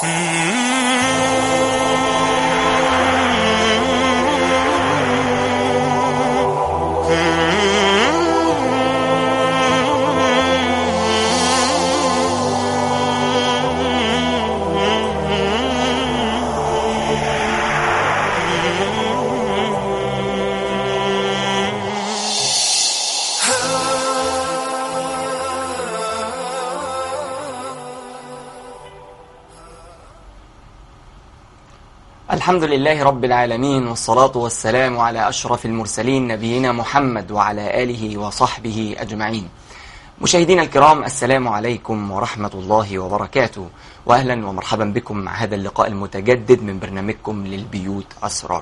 الحمد لله رب العالمين والصلاة والسلام على أشرف المرسلين نبينا محمد وعلى آله وصحبه أجمعين مشاهدينا الكرام السلام عليكم ورحمة الله وبركاته وأهلا ومرحبا بكم مع هذا اللقاء المتجدد من برنامجكم للبيوت أسرار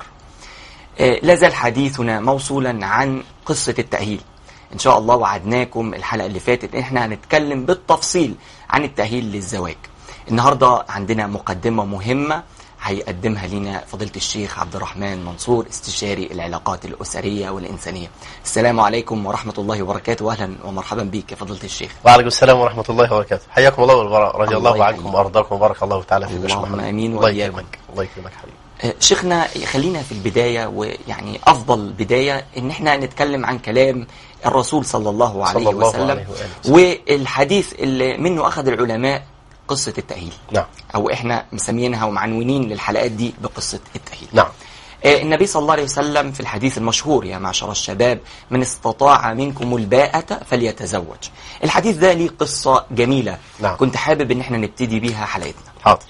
آه، لازال حديثنا موصولا عن قصة التأهيل إن شاء الله وعدناكم الحلقة اللي فاتت إحنا هنتكلم بالتفصيل عن التأهيل للزواج النهاردة عندنا مقدمة مهمة هيقدمها لنا فضيلة الشيخ عبد الرحمن منصور استشاري العلاقات الأسرية والإنسانية السلام عليكم ورحمة الله وبركاته وأهلا ومرحبا بك يا فضيلة الشيخ وعليكم السلام ورحمة الله وبركاته حياكم الله والبراء رضي الله الله عنكم يحييك. وأرضاكم وبارك الله تعالى فيكم يا شيخ اللهم محمد. آمين الله وإياكم. يكرمك الله يكرمك حبيبي آه، شيخنا خلينا في البداية ويعني أفضل بداية إن إحنا نتكلم عن كلام الرسول صلى الله عليه صلى الله وسلم عليه وآله وسلم. والحديث اللي منه أخذ العلماء قصة التأهيل نعم أو إحنا مسمينها ومعنونين للحلقات دي بقصة التأهيل نعم آه، النبي صلى الله عليه وسلم في الحديث المشهور يا معشر الشباب من استطاع منكم الباءة فليتزوج الحديث ده ليه قصة جميلة نعم. كنت حابب ان احنا نبتدي بيها حلقتنا حاضر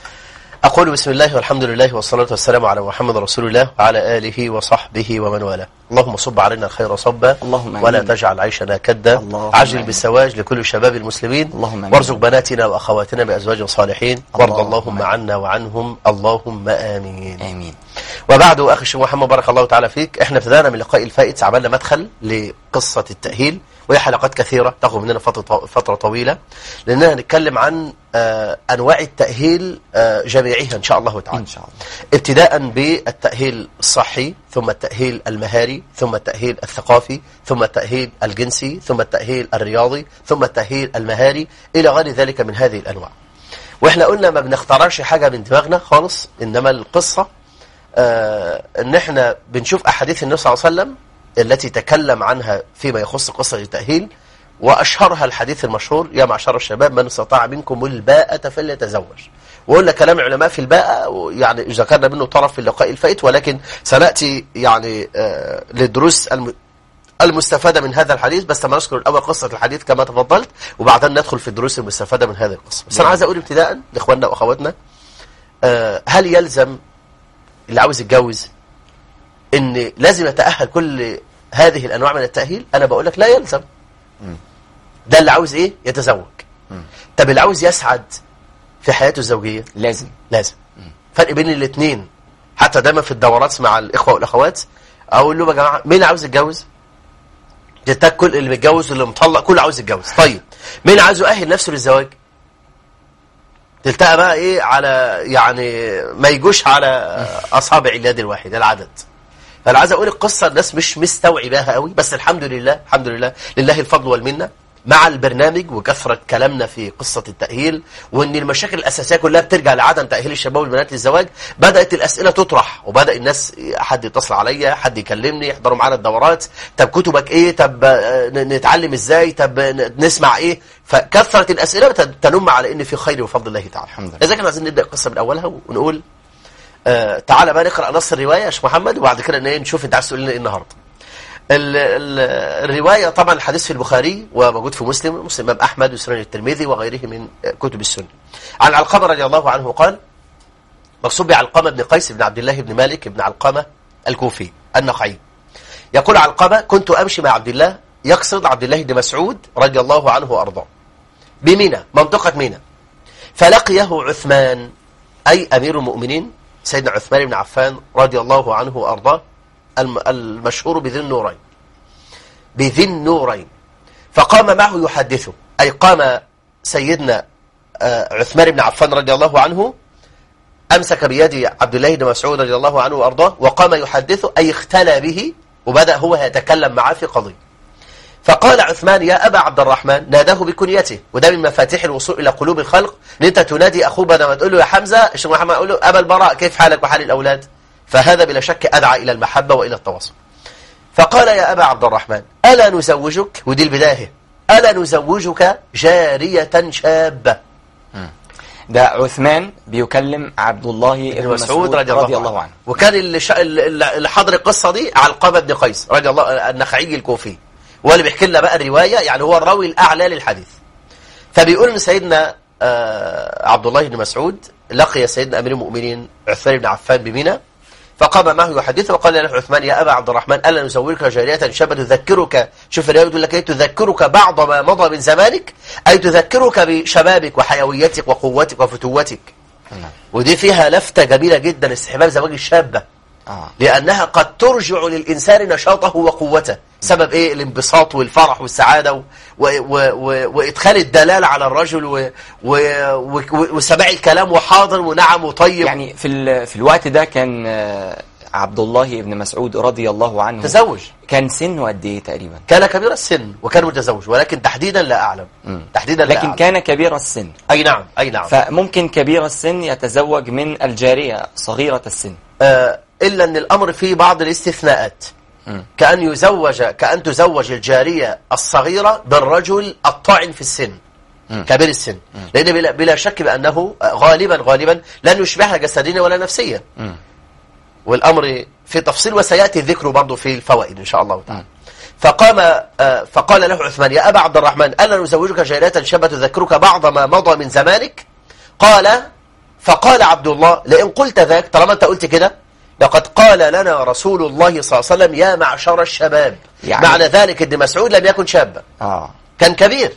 أقول بسم الله والحمد لله والصلاة والسلام على محمد رسول الله وعلى آله وصحبه ومن والاه اللهم صب علينا الخير صبا اللهم ولا آمين. تجعل عيشنا كدا اللهم عجل آمين. بالزواج لكل شباب المسلمين اللهم آمين. وارزق بناتنا وأخواتنا بأزواج صالحين وارض اللهم اللهم آمين. عنا وعنهم اللهم آمين آمين وبعد أخي الشيخ محمد بارك الله تعالى فيك احنا ابتدأنا من اللقاء الفائت عملنا مدخل لقصة التأهيل وهي حلقات كثيرة تاخذ مننا فترة, فترة طويلة لأننا هنتكلم عن آه أنواع التأهيل آه جميعها إن شاء الله تعالى إن شاء الله ابتداء بالتأهيل الصحي ثم التأهيل المهاري ثم التأهيل الثقافي ثم التأهيل الجنسي ثم التأهيل الرياضي ثم التأهيل المهاري إلى غير ذلك من هذه الأنواع واحنا قلنا ما بنختارش حاجة من دماغنا خالص إنما القصة آه ان احنا بنشوف احاديث النبي صلى الله عليه وسلم التي تكلم عنها فيما يخص قصة التأهيل واشهرها الحديث المشهور يا معشر الشباب من استطاع منكم الباءة فليتزوج وقلنا كلام العلماء في الباءة يعني ذكرنا منه طرف في اللقاء الفائت ولكن سنأتي يعني آه للدروس الم المستفادة من هذا الحديث بس ما نذكر الأول قصة الحديث كما تفضلت وبعدين ندخل في الدروس المستفادة من هذه القصة بس أنا عايز أقول ابتداء لإخواننا وأخواتنا آه هل يلزم اللي عاوز يتجوز ان لازم يتأهل كل هذه الانواع من التأهيل انا بقول لك لا يلزم ده اللي عاوز ايه يتزوج طب اللي عاوز يسعد في حياته الزوجية لازم لازم فرق بين الاثنين حتى دايما في الدورات مع الاخوة والاخوات اقول لهم يا جماعة مين اللي عاوز يتجوز جتك كل اللي متجوز واللي مطلق كله عاوز يتجوز طيب مين عاوز يؤهل نفسه للزواج تلتقى بقى ايه على يعني ما يجوش على اصابع اليد الواحد العدد فانا عايز اقول القصه الناس مش مستوعباها قوي بس الحمد لله الحمد لله لله الفضل والمنه مع البرنامج وكثره كلامنا في قصه التاهيل وان المشاكل الاساسيه كلها بترجع لعدم تاهيل الشباب والبنات للزواج بدات الاسئله تطرح وبدا الناس حد يتصل عليا حد يكلمني يحضروا معانا الدورات طب كتبك ايه طب آه، ن- نتعلم ازاي طب ن- نسمع ايه فكثره الاسئله بت- تنم على ان في خير وفضل الله تعالى الحمد لله. اذا كنا عايزين نبدا القصه من اولها ونقول آه تعالى بقى نقرا نص الروايه يا شيخ محمد وبعد كده إن إيه نشوف انت عايز تقول لنا ايه النهارده ال ال الروايه طبعا الحديث في البخاري وموجود في مسلم مسلم امام احمد وسنن الترمذي وغيره من آه، كتب السنه عن علقمه رضي الله عنه قال مقصود بعلقمه بن قيس بن عبد الله بن مالك بن علقمه الكوفي النخعي يقول علقمه كنت امشي مع عبد الله يقصد عبد الله بن مسعود رضي الله عنه وارضاه بمنى منطقه منى فلقيه عثمان أي أمير المؤمنين سيدنا عثمان بن عفان رضي الله عنه وأرضاه الم- المشهور بذي النورين بذي النورين فقام معه يحدثه أي قام سيدنا آه، عثمان بن عفان رضي الله عنه أمسك بيد عبد الله بن مسعود رضي الله عنه وأرضاه وقام يحدثه أي اختلى به وبدأ هو يتكلم معه في قضية فقال عثمان يا أبا عبد الرحمن ناداه بكنيته وده من مفاتيح الوصول إلى قلوب الخلق ان انت تنادي أخوه بدل ما تقول له يا حمزة الشيخ محمد يقول له أبا البراء كيف حالك وحال الأولاد فهذا بلا شك أدعى إلى المحبة وإلى التواصل فقال يا أبا عبد الرحمن ألا نزوجك ودي البداية ألا نزوجك جارية شابة ده عثمان بيكلم عبد الله ابن مسعود رضي الله, رضي الله عنه وكان اللي, شا... اللي حضر القصة دي علقمة بن قيس رضي الله النخعي الكوفي هو اللي بيحكي لنا بقى الرواية يعني هو الراوي الأعلى للحديث فبيقول ان سيدنا آه عبد الله بن مسعود لقي سيدنا أمير المؤمنين عثمان بن عفان بمنى فقام معه يحدثه وقال له عثمان يا أبا عبد الرحمن ألا نزورك جارية شابة تذكرك شوف الرواية يقول لك ايه تذكرك بعض ما مضى من زمانك أي تذكرك بشبابك وحيويتك وقوتك وفتوتك ودي فيها لفتة جميلة جدا استحباب زواج الشابة آه. لأنها قد ترجع للإنسان نشاطه وقوته سبب إيه الانبساط والفرح والسعادة و و و وإدخال الدلال على الرجل و و و وسماع الكلام وحاضر ونعم وطيب يعني في ال... في الوقت ده كان آه، عبد الله بن مسعود رضي الله عنه تزوج كان سنه قد ايه تقريبا كان كبير السن وكان متزوج ولكن تحديدا لا أعلم مم. تحديدا لا لكن أعلم. كان كبير السن أي نعم أي نعم فممكن كبير السن يتزوج من الجارية صغيرة السن آه إلا أن الأمر فيه بعض الاستثناءات مم. كأن يزوج كأن تزوج الجارية الصغيرة بالرجل الطاعن في السن مم. كبير السن لأن بلا, بلا شك بأنه غالبا غالبا لن يشبهها جسديا ولا نفسيا مم. والأمر في تفصيل وسيأتي ذكره برضه في الفوائد إن شاء الله تعالى مم. فقام آه، فقال له عثمان يا أبا عبد الرحمن ألا نزوجك جارية شابة تذكرك بعض ما مضى من زمانك قال فقال عبد الله لئن قلت ذاك طالما أنت قلت كده لقد قال لنا رسول الله صلى الله عليه وسلم يا معشر الشباب يعني- معنى ذلك ان مسعود لم يكن شابا اه كان كبير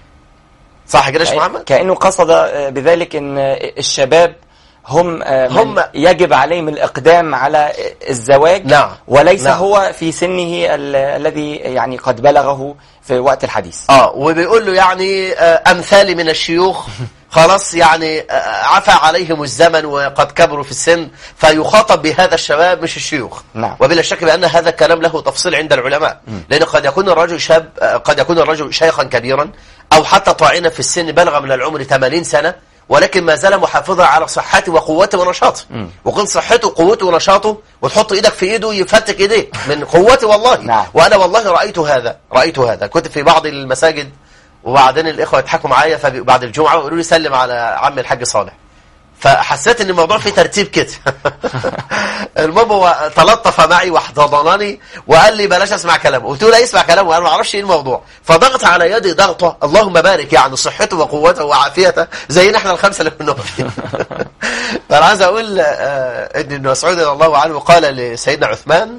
صح كده يا شيخ محمد كأنه قصد آه، بذلك ان آه، الشباب هم آه، من هم- يجب عليهم الإقدام على آه، الزواج نعم. وليس نعم. هو في سنه ال- الذي يعني قد بلغه في وقت الحديث اه وبيقول له يعني آه، امثالي من الشيوخ خلاص يعني آه، عفى عليهم الزمن وقد كبروا في السن فيخاطب بهذا الشباب مش الشيوخ نعم. وبلا شك بان هذا الكلام له تفصيل عند العلماء لان قد يكون الرجل شاب آه، قد يكون الرجل شيخا كبيرا او حتى طاعنا في السن بلغ من العمر 80 سنه ولكن ما زال محافظا على صحته وقوته ونشاطه وقل صحته وقوته ونشاطه وتحط ايدك في ايده يفتك ايديك من قوته والله نعم. وانا والله رايت هذا رايت هذا كنت في بعض المساجد وبعدين الاخوه يضحكوا معايا فبي- بعد الجمعه ويقولوا لي سلم على عم الحاج صالح فحسيت ان الموضوع فيه ترتيب كده المهم هو تلطف معي واحتضنني وقال لي بلاش اسمع كلامه قلت له لا اسمع كلامه وانا ما اعرفش ايه الموضوع فضغط على يدي ضغطه اللهم بارك يعني صحته وقوته وعافيته زينا احنا الخمسه اللي كنا واقفين فانا عايز اقول آه، ان ابن مسعود رضي الله عنه قال لسيدنا عثمان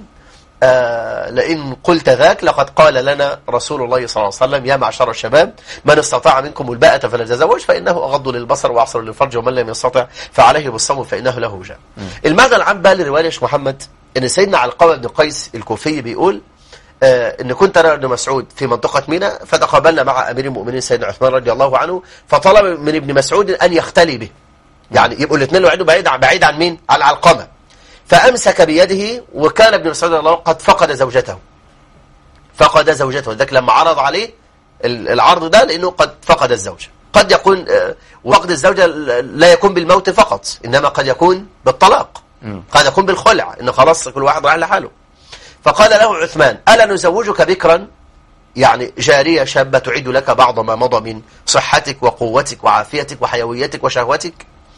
آه لئن قلت ذاك لقد قال لنا رسول الله صلى الله عليه وسلم يا معشر الشباب من استطاع منكم الباءة فليتزوج فإنه أغض للبصر وأحصر للفرج ومن لم يستطع فعليه بالصوم فإنه له وجاء المعنى العام بقى لرواية شيخ محمد إن سيدنا علقمة بن قيس الكوفي بيقول آه إن كنت أنا ابن مسعود في منطقة منى فتقابلنا مع أمير المؤمنين سيدنا عثمان رضي الله عنه فطلب من ابن مسعود أن يختلي به يعني يبقوا الاثنين لوحده بعيد عن بعيد عن مين؟ عن علقمة فأمسك بيده وكان ابن مسعود رضي الله عنه قد فقد زوجته فقد زوجته لذلك لما عرض عليه ال- العرض ده لأنه قد فقد الزوجة قد يكون آه، وفقد الزوجة لا يكون بالموت فقط إنما قد يكون بالطلاق قد يكون بالخلع إن خلاص كل واحد راح لحاله فقال له عثمان ألا نزوجك بكرا يعني جارية شابة تعيد لك بعض ما مضى من صحتك وقوتك وعافيتك وحيويتك وشهوتك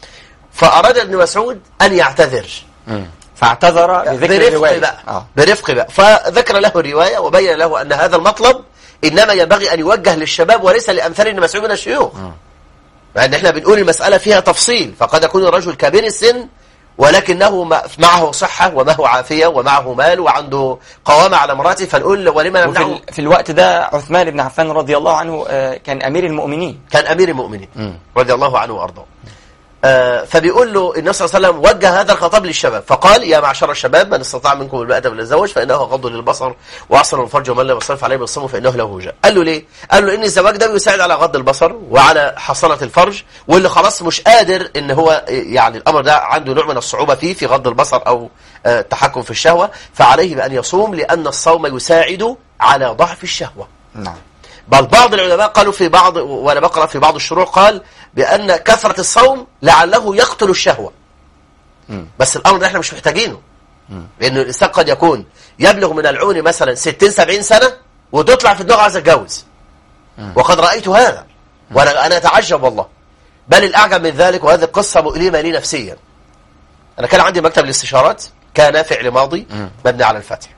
فأراد ابن مسعود أن يعتذر مم. فاعتذر بذكر برفق الرواية بقى آه. برفق بقى فذكر له الرواية وبين له أن هذا المطلب إنما ينبغي أن يوجه للشباب وليس لأمثال ابن مسعود من الشيوخ مع أن احنا بنقول المسألة فيها تفصيل فقد يكون الرجل كبير السن ولكنه م- معه صحة ومعه عافية ومعه مال وعنده قوامة على امراته فنقول ولما وفي نمنعه ال- في الوقت ده عثمان بن عفان رضي الله عنه آه، كان أمير المؤمنين كان أمير المؤمنين مم. رضي الله عنه وأرضاه آه، فبيقول له النبي صلى الله عليه وسلم وجه هذا الخطاب للشباب فقال يا معشر الشباب من استطاع منكم الباءة فليتزوج فإنه غض للبصر وأحسن الفرج ومن لم يصرف عليه بالصوم فإنه له وجاء قال له ليه؟ قال له إن الزواج ده بيساعد على غض البصر وعلى حصانة الفرج واللي خلاص مش قادر إن هو يعني الأمر ده عنده نوع من الصعوبة فيه في غض البصر أو آه، التحكم في الشهوة فعليه بأن يصوم لأن الصوم يساعد على ضعف الشهوة نعم بل بعض العلماء قالوا في بعض وانا بقرا في بعض الشروح قال بان كثره الصوم لعله يقتل الشهوه مم. بس الامر ده احنا مش محتاجينه لان الانسان قد يكون يبلغ من العون مثلا 60 70 سنه وتطلع في دماغه عايز اتجوز وقد رايت هذا وانا انا اتعجب والله بل الاعجب من ذلك وهذه قصه مؤلمه لي نفسيا انا كان عندي مكتب الاستشارات كان فعل ماضي مم. مبني على الفتح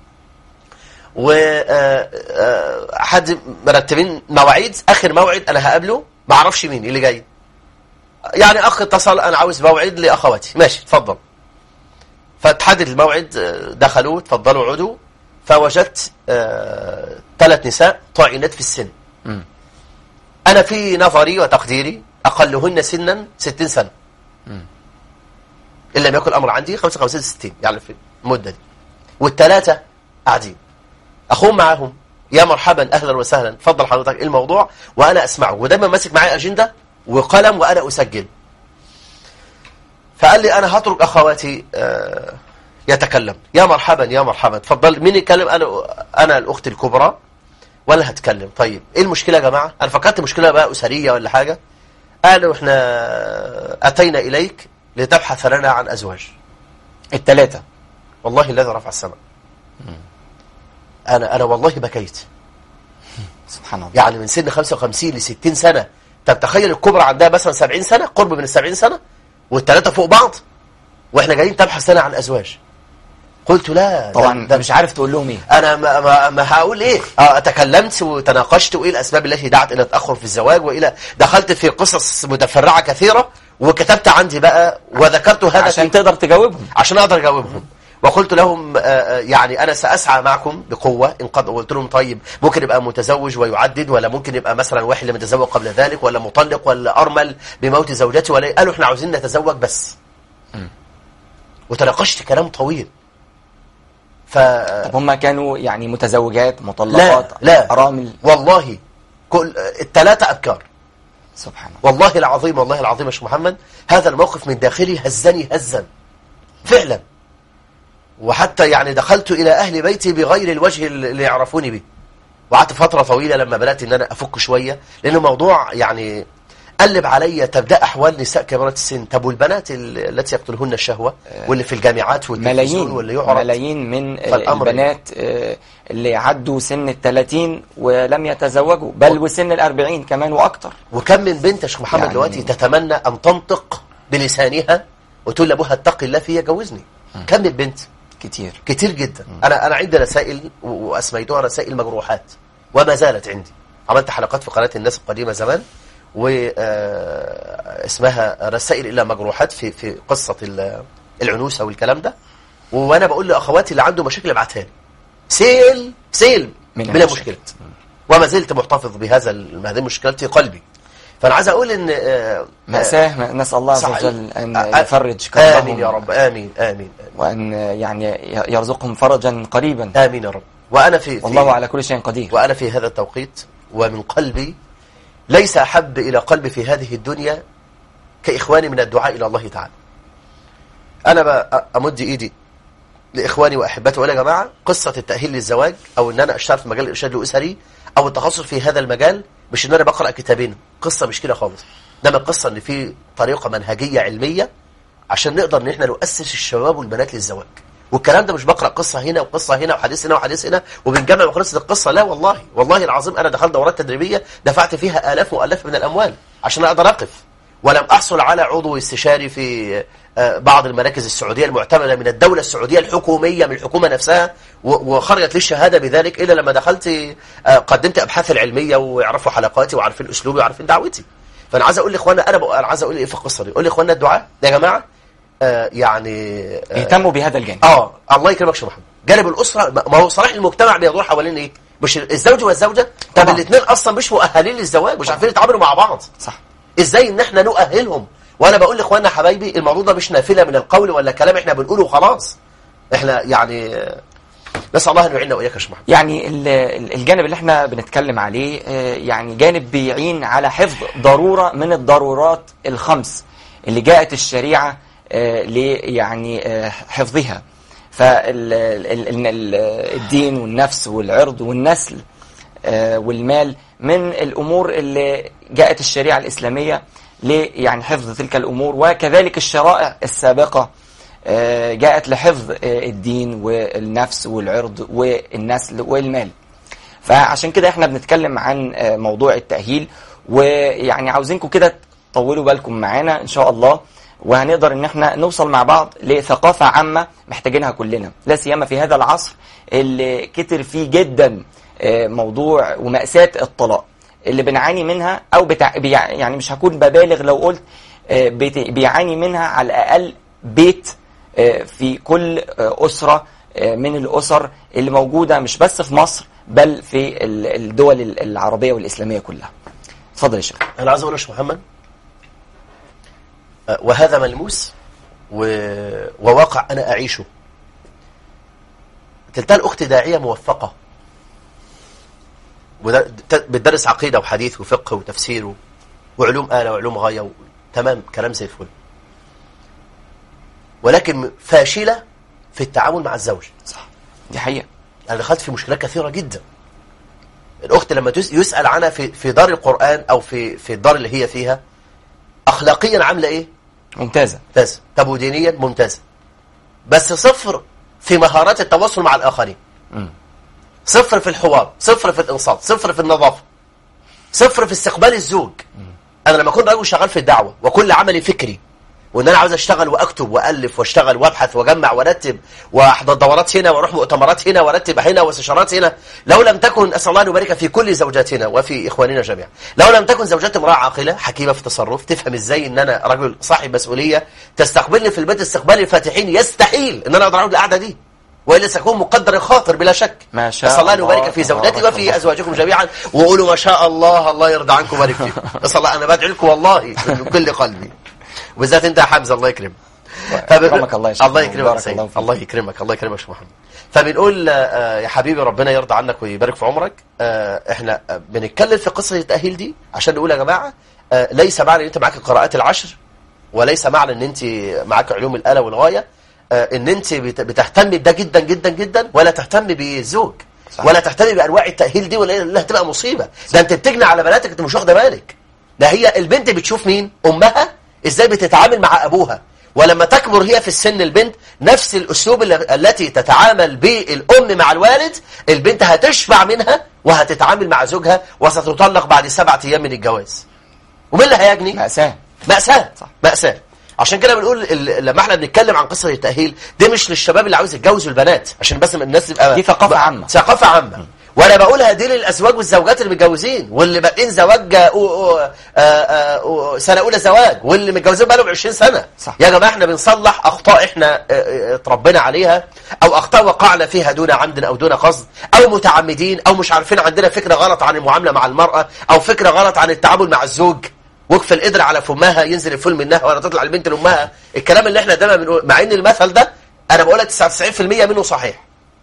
وحد مرتبين مواعيد اخر موعد انا هقابله ما اعرفش مين اللي جاي يعني اخ اتصل انا عاوز موعد لاخواتي ماشي اتفضل فتحدد الموعد آه، دخلوا اتفضلوا عدوا فوجدت ثلاث نساء طاعنات في السن مم. انا في نظري وتقديري اقلهن سنا 60 سنه ان لم يكن الامر عندي 55 60 يعني في المده دي والثلاثه قاعدين اخوهم معاهم يا مرحبا اهلا وسهلا اتفضل حضرتك ايه الموضوع وانا اسمعه ودايما ماسك معايا اجنده وقلم وانا اسجل فقال لي انا هترك اخواتي آه، يتكلم يا مرحبا يا مرحبا اتفضل مين يتكلم انا انا الاخت الكبرى ولا هتكلم طيب ايه المشكله يا جماعه انا فكرت مشكله بقى اسريه ولا حاجه قالوا احنا اتينا اليك لتبحث لنا عن ازواج التلاتة والله الذي رفع السماء انا انا والله بكيت سبحان الله يعني من سن 55 ل 60 سنه طب تخيل الكبرى عندها مثلا 70 سنه قرب من ال 70 سنه والثلاثه فوق بعض واحنا جايين تبحث لنا عن ازواج قلت لا ده- طبعا ده مش عارف تقول لهم ايه انا ما, ما, ما هقول ايه اه تكلمت وتناقشت وايه الاسباب التي دعت الى التاخر في الزواج والى دخلت في قصص متفرعه كثيره وكتبت عندي بقى وذكرت هذا عشان في تقدر تجاوبهم عشان اقدر اجاوبهم وقلت لهم آه، آه، يعني انا ساسعى معكم بقوه ان قد قلت لهم طيب ممكن يبقى متزوج ويعدد ولا ممكن يبقى مثلا واحد اللي متزوج قبل ذلك ولا مطلق ولا ارمل بموت زوجته ولا قالوا احنا عاوزين نتزوج بس وتناقشت كلام طويل ف طب هم كانوا يعني متزوجات لا مطلقات لا ارامل والله كل الثلاثه ابكار سبحان الله والله العظيم والله العظيم يا شيخ محمد هذا الموقف من داخلي هزني هزا فعلا وحتى يعني دخلت الى اهل بيتي بغير الوجه اللي يعرفوني به وقعدت فتره طويله لما بدات ان انا افك شويه لان الموضوع يعني قلب عليا تبدا احوال نساء كبيرات السن طب والبنات ال- التي يقتلهن الشهوه واللي في الجامعات والتلفزيون ملايين واللي يعرض ملايين من آه، فالأمر البنات آه، اللي عدوا سن الثلاثين ولم يتزوجوا بل وسن الأربعين كمان وأكتر وكم من بنت يا شيخ محمد يعني- دلوقتي تتمنى ان تنطق بلسانها وتقول لابوها اتقي الله فيا جوزني كم من بنت كتير كتير جدا انا انا عندي رسائل و- واسميتها رسائل مجروحات وما زالت عندي عملت حلقات في قناه الناس القديمه زمان و آه، اسمها رسائل الى مجروحات في في قصه ال- العنوسه والكلام ده وانا بقول لاخواتي اللي عنده مشاكل ابعتها لي سيل سيل من من المشاكل. المشكلات وما زلت محتفظ بهذا ال- هذه المشكلات في قلبي فانا عايز اقول ان آه، مأساة نسأل الله عز صحيح. وجل أن آه، يفرج كربهم امين يا رب امين امين وأن يعني يرزقهم فرجا قريبا امين يا رب وانا في, في والله على كل شيء قدير وأنا في هذا التوقيت ومن قلبي ليس أحب إلى قلبي في هذه الدنيا كإخواني من الدعاء إلى الله تعالى أنا بقى أمد إيدي لإخواني وأحبتي وأقول يا جماعة قصة التأهيل للزواج أو إن أنا أشتغل في مجال الإرشاد الأسري أو التخصص في هذا المجال مش إن أنا بقرأ كتابين قصة مش كده خالص إنما القصة إن في طريقة منهجية علمية عشان نقدر ان احنا نؤسس الشباب والبنات للزواج والكلام ده مش بقرا قصه هنا وقصه هنا وحديث هنا وحديث هنا وبنجمع وخلصت القصه لا والله والله العظيم انا دخلت دورات تدريبيه دفعت فيها الاف والاف من الاموال عشان اقدر اقف ولم احصل على عضو استشاري في آه، بعض المراكز السعوديه المعتمده من الدوله السعوديه الحكوميه من الحكومه نفسها و- وخرجت لي الشهاده بذلك الا لما دخلت آه، قدمت ابحاث العلميه ويعرفوا حلقاتي وعارفين اسلوبي وعارفين دعوتي فانا عايز اقول لاخواننا انا بقى- انا عايز اقول ايه في القصه دي اقول لاخواننا الدعاء يا جماعه آه، يعني آه، اهتموا بهذا الجانب اه الله يكرمك يا شيخ محمد جانب الاسره ما ما هو صلاح المجتمع بيدور حوالين ايه مش الزوج والزوجه طب طبعا. الاثنين اصلا مش مؤهلين للزواج مش عارفين يتعاملوا مع بعض صح ازاي ان احنا نؤهلهم وانا بقول لاخواننا حبايبي الموضوع ده مش نافله من القول ولا كلام احنا بنقوله وخلاص احنا يعني آه، نسال الله ان يعيننا واياك يا شيخ محمد يعني ال- ال- الجانب اللي احنا بنتكلم عليه آه، يعني جانب بيعين على حفظ ضرورة من الضرورات الخمس اللي جاءت الشريعة آه، ل يعني آه، حفظها فالدين والنفس والعرض والنسل آه، والمال من الأمور اللي جاءت الشريعة الإسلامية ل يعني حفظ تلك الأمور وكذلك الشرائع السابقة آه، جاءت لحفظ آه، الدين والنفس والعرض والنسل والمال فعشان كده احنا بنتكلم عن آه، موضوع التأهيل ويعني عاوزينكم كده تطولوا بالكم معانا ان شاء الله وهنقدر ان احنا نوصل مع بعض لثقافة عامة محتاجينها كلنا لا سيما في هذا العصر اللي كتر فيه جدا آه، موضوع ومأساة الطلاق اللي بنعاني منها او بتع... بيع... يعني مش هكون ببالغ لو قلت آه، بت... بيعاني منها على الاقل بيت آه، في كل آه، أسرة آه، من الأسر اللي موجودة مش بس في مصر بل في ال- الدول ال- العربية والإسلامية كلها اتفضل يا شيخ انا عايز اقول يا شيخ محمد آه، وهذا ملموس و... وواقع انا اعيشه تلتها الاخت داعيه موفقه وده- ت- بتدرس عقيده وحديث وفقه وتفسير و- وعلوم اله وعلوم غايه و... تمام كلام زي الفل ولكن فاشله في التعامل مع الزوج صح دي حقيقة انا دخلت في مشكلات كثيره جدا الاخت لما تس- يسال عنها في في دار القران او في في الدار اللي هي فيها اخلاقيا عامله ايه ممتازة ممتازه طب ودينيا ممتازه بس صفر في مهارات التواصل مع الاخرين مم. صفر في الحوار صفر في الانصات صفر في النظافه صفر في استقبال الزوج انا لما اكون راجل شغال في الدعوه وكل عملي فكري وان انا عاوز اشتغل واكتب والف واشتغل وابحث واجمع وارتب واحضر دورات هنا واروح مؤتمرات هنا وارتب هنا واستشارات هنا لو لم تكن اسال الله ان يبارك في كل زوجاتنا وفي اخواننا جميعا لو لم تكن زوجاتي امراه عاقله حكيمه في التصرف تفهم ازاي ان انا رجل صاحب مسؤوليه تستقبلني في البيت استقبال الفاتحين يستحيل ان انا اقدر اقعد القعده دي والا ساكون مقدر الخاطر بلا شك ما شاء اسال الله ان الله، يبارك في زوجاتي تبارك وفي الله. ازواجكم جميعا وقولوا ما شاء الله الله يرضى عنكم ويبارك فيكم اسال الله انا بدعي لكم والله من كل قلبي وبالذات انت يا حمزه الله يكرمك فبنقول- يكرمك الله يا شيخ الله محمد. يكرمك بارك سيد. الله فيك. الله يكرمك الله يكرمك يا شيخ محمد فبنقول آه، يا حبيبي ربنا يرضى عنك ويبارك في عمرك آه، احنا آه، بنتكلم في قصه التاهيل دي عشان نقول يا جماعه آه، ليس معنى ان انت معاك القراءات العشر وليس معنى ان انت معاك علوم الاله والغايه آه، ان انت بت- بتهتم بده جدا جدا جدا ولا تهتم بالزوج صح. ولا تهتم بانواع التاهيل دي ولا لا هتبقى مصيبه ده انت بتجني على بناتك انت مش واخده بالك ده هي البنت بتشوف مين امها ازاي بتتعامل مع ابوها ولما تكبر هي في السن البنت نفس الاسلوب اللي- التي تتعامل به الام مع الوالد البنت هتشبع منها وهتتعامل مع زوجها وستطلق بعد سبعة ايام من الجواز ومين اللي هيجني مأساة مأساة صح. مأساة عشان كده بنقول ال- لما احنا بنتكلم عن قصة التأهيل دي مش للشباب اللي عاوز يتجوزوا البنات عشان بس الناس تبقى دي ثقافة عامة. ثقافة عامة وانا بقولها دي للازواج والزوجات اللي متجوزين واللي بادئين زواج آه، آه، آه، آه، سنه اولى زواج واللي متجوزين بقالهم 20 سنه صح. يا جماعه احنا بنصلح اخطاء احنا آه، آه، اتربينا عليها او اخطاء وقعنا فيها دون عمد او دون قصد او متعمدين او مش عارفين عندنا فكره غلط عن المعامله مع المراه او فكره غلط عن التعامل مع الزوج وقف القدر على فمها ينزل الفول منها ولا تطلع البنت لامها الكلام اللي احنا دايما بنقول مع ان المثل ده انا بقول لك 99% منه صحيح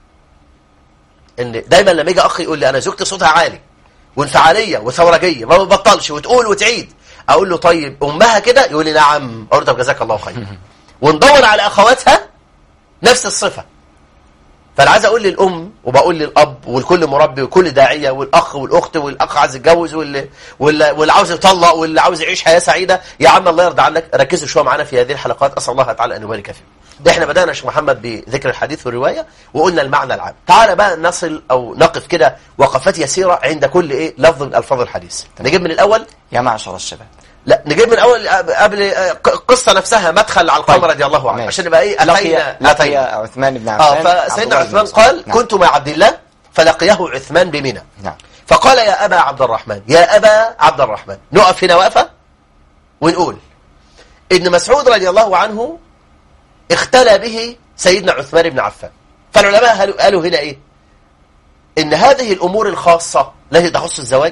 ان دايما لما يجي اخ يقول لي انا زوجتي صوتها عالي وانفعاليه وثورجيه ما بتبطلش وتقول وتعيد اقول له طيب امها كده يقول لي نعم اقول له طب جزاك الله خير وندور على اخواتها نفس الصفه فانا عايز اقول للام وبقول للاب ولكل مربي وكل داعيه والاخ والاخت والاخ عايز يتجوز واللي واللي واللي عاوز يطلق واللي عاوز يعيش حياه سعيده يا عم الله يرضى عنك ركزوا شويه معانا في هذه الحلقات اسال الله تعالى ان يبارك فيكم احنا بدانا يا شيخ محمد بذكر الحديث والروايه وقلنا المعنى العام تعال بقى نصل او نقف كده وقفات يسيره عند كل ايه لفظ من الفاظ الحديث نجيب من الاول يا معشر الشباب لا نجيب من الاول قبل آه، القصه نفسها مدخل على القمر طيب. رضي الله عنه ماشي. عشان نبقى ايه لقي اتينا لقي اتينا عثمان بن اه عفان فسيدنا عبد الله بن عثمان مسعود. قال نعم. كنت مع عبد الله فلقيه عثمان بمنى نعم فقال يا ابا عبد الرحمن يا ابا عبد الرحمن نقف هنا وقفه ونقول ان مسعود رضي الله عنه اختلى به سيدنا عثمان بن عفان فالعلماء قالوا- قالوا هنا ايه ان هذه الامور الخاصه التي تخص الزواج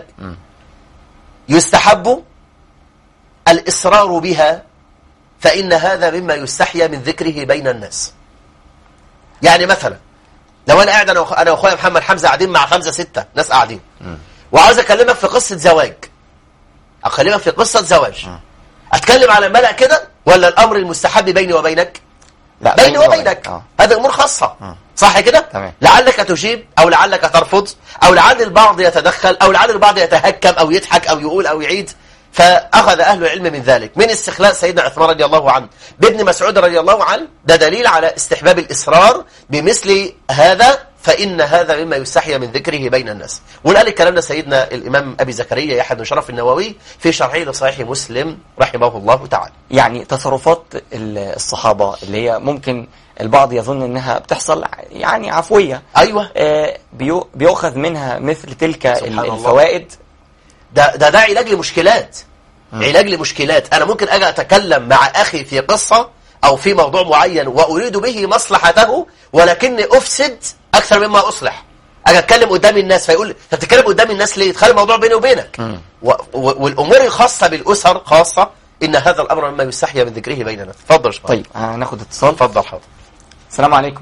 يستحب الاصرار بها فان هذا مما يستحيا من ذكره بين الناس يعني مثلا لو انا قاعد انا وأخ- انا واخويا محمد حمزه قاعدين مع خمسه سته ناس قاعدين وعاوز اكلمك في قصه زواج اكلمك في قصه زواج اتكلم على الملأ كده ولا الامر المستحب بيني وبينك لا بيني وبينك آه. انا هذه امور خاصه صح كده تمام. لعلك تجيب او لعلك ترفض او لعل البعض يتدخل او لعل البعض يتهكم او يضحك او يقول او يعيد فاخذ اهل العلم من ذلك من استخلاء سيدنا عثمان رضي الله عنه بابن مسعود رضي الله عنه ده دليل على استحباب الاصرار بمثل هذا فإن هذا مما يستحيى من ذكره بين الناس ونقال الكلام ده سيدنا الإمام أبي زكريا يحيى بن شرف النووي في شرحه لصحيح مسلم رحمه الله تعالى يعني تصرفات ال- الصحابة اللي هي ممكن البعض يظن انها بتحصل يعني عفوية أيوة آه، بيو- بيؤخذ منها مثل تلك سبحان ال- الله. الفوائد ده ده ده علاج لمشكلات علاج لمشكلات انا ممكن اجي اتكلم مع اخي في قصه او في موضوع معين واريد به مصلحته ولكني افسد اكثر مما اصلح اجي اتكلم قدام الناس فيقول انت بتتكلم قدام الناس ليه تخلي الموضوع بيني وبينك و و والامور الخاصه بالاسر خاصه ان هذا الامر مما يستحيى من ذكره بيننا اتفضل يا شباب. طيب هناخد اتصال اتفضل حاضر السلام عليكم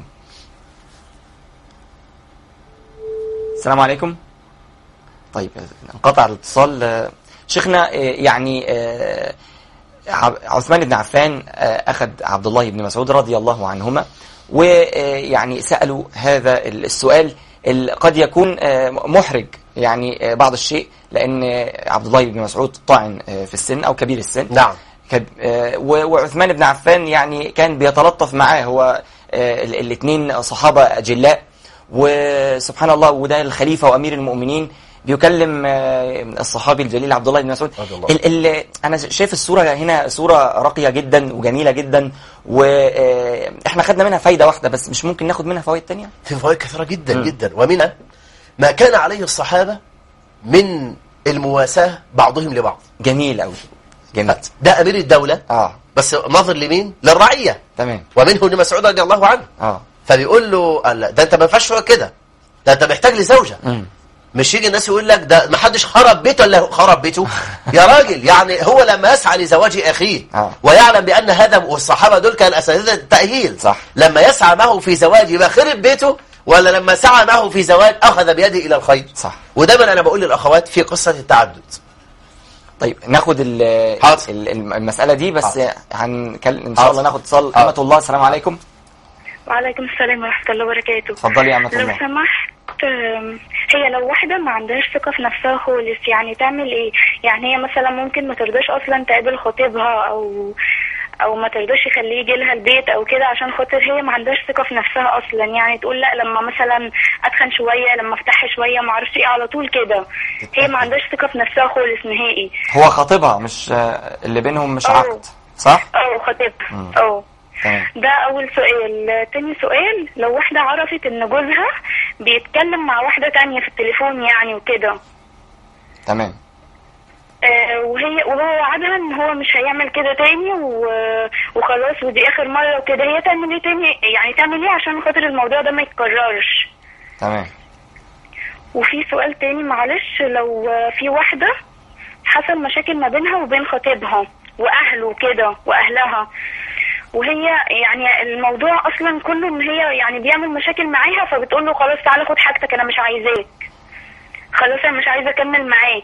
السلام عليكم طيب انقطع الاتصال آه، شيخنا آه، يعني آه، عب- عثمان بن عفان آه، أخذ عبد الله بن مسعود رضي الله عنهما ويعني سألوا هذا السؤال ال- قد يكون آه، محرج يعني آه، بعض الشيء لأن آه، عبد الله بن مسعود طاعن آه، في السن أو كبير السن نعم كب... آه، و- وعثمان بن عفان يعني كان بيتلطف معاه هو الاثنين صحابة أجلاء وسبحان الله وده الخليفة وأمير المؤمنين بيكلم آه، الصحابي الجليل عبد الله بن مسعود رضي الله ال ال انا شايف الصوره هنا صوره راقيه جدا وجميله جدا واحنا خدنا منها فايده واحده بس مش ممكن ناخد منها فوائد تانية في فوائد كثيرة جدا مم. جدا ومنها ما كان عليه الصحابة من المواساة بعضهم لبعض جميل قوي جميل ده أمير الدولة اه بس ناظر لمين؟ للرعية تمام ومنه ابن مسعود رضي الله عنه اه فبيقول له قال ده انت ما ينفعش تقعد كده ده انت محتاج لزوجة مم. مش يجي الناس يقول لك ده ما حدش خرب بيته الا هو خرب بيته يا راجل يعني هو لما يسعى لزواج اخيه آه. ويعلم بان هذا والصحابه دول كان اساتذه التاهيل صح. لما يسعى معه في زواج يبقى خرب بيته ولا لما سعى معه في زواج اخذ بيده الى الخير صح ودايما انا بقول للاخوات في قصه التعدد طيب ناخد ال حاضر. ال- ال- المسألة دي بس حاضر. هنكلم ان شاء حاضر. الله ناخد اتصال حاضر. أمة الله السلام عليكم وعليكم السلام ورحمة الله وبركاته اتفضلي يا أمة لو الله سمحت آم، هي لو واحدة ما عندهاش ثقة في نفسها خالص يعني تعمل ايه؟ يعني هي مثلا ممكن ما ترضاش اصلا تقابل خطيبها او او ما ترضاش يخليه يجي لها البيت او كده عشان خاطر هي ما عندهاش ثقة في نفسها اصلا يعني تقول لا لما مثلا اتخن شوية لما افتح شوية ما اعرفش ايه على طول كده هي ما عندهاش ثقة في نفسها خالص نهائي هو خطيبها مش آه، اللي بينهم مش أه. عقد صح؟ اه خطيبها مم. اه تمام ده أول سؤال تاني سؤال لو واحدة عرفت إن جوزها بيتكلم مع واحدة تانية في التليفون يعني وكده تمام آه وهي وهو وعدها إن هو مش هيعمل كده تاني و- وخلاص ودي آخر مرة وكده هي تعمل إيه تاني يعني تعمل إيه عشان خاطر الموضوع ده ما يتكررش تمام وفي سؤال تاني معلش لو آه، في واحدة حصل مشاكل ما بينها وبين خطيبها وأهله كده وأهلها وهي يعني الموضوع اصلا كله ان هي يعني بيعمل مشاكل معاها فبتقول له خلاص تعالى خد حاجتك انا مش عايزاك خلاص انا مش عايزه اكمل معاك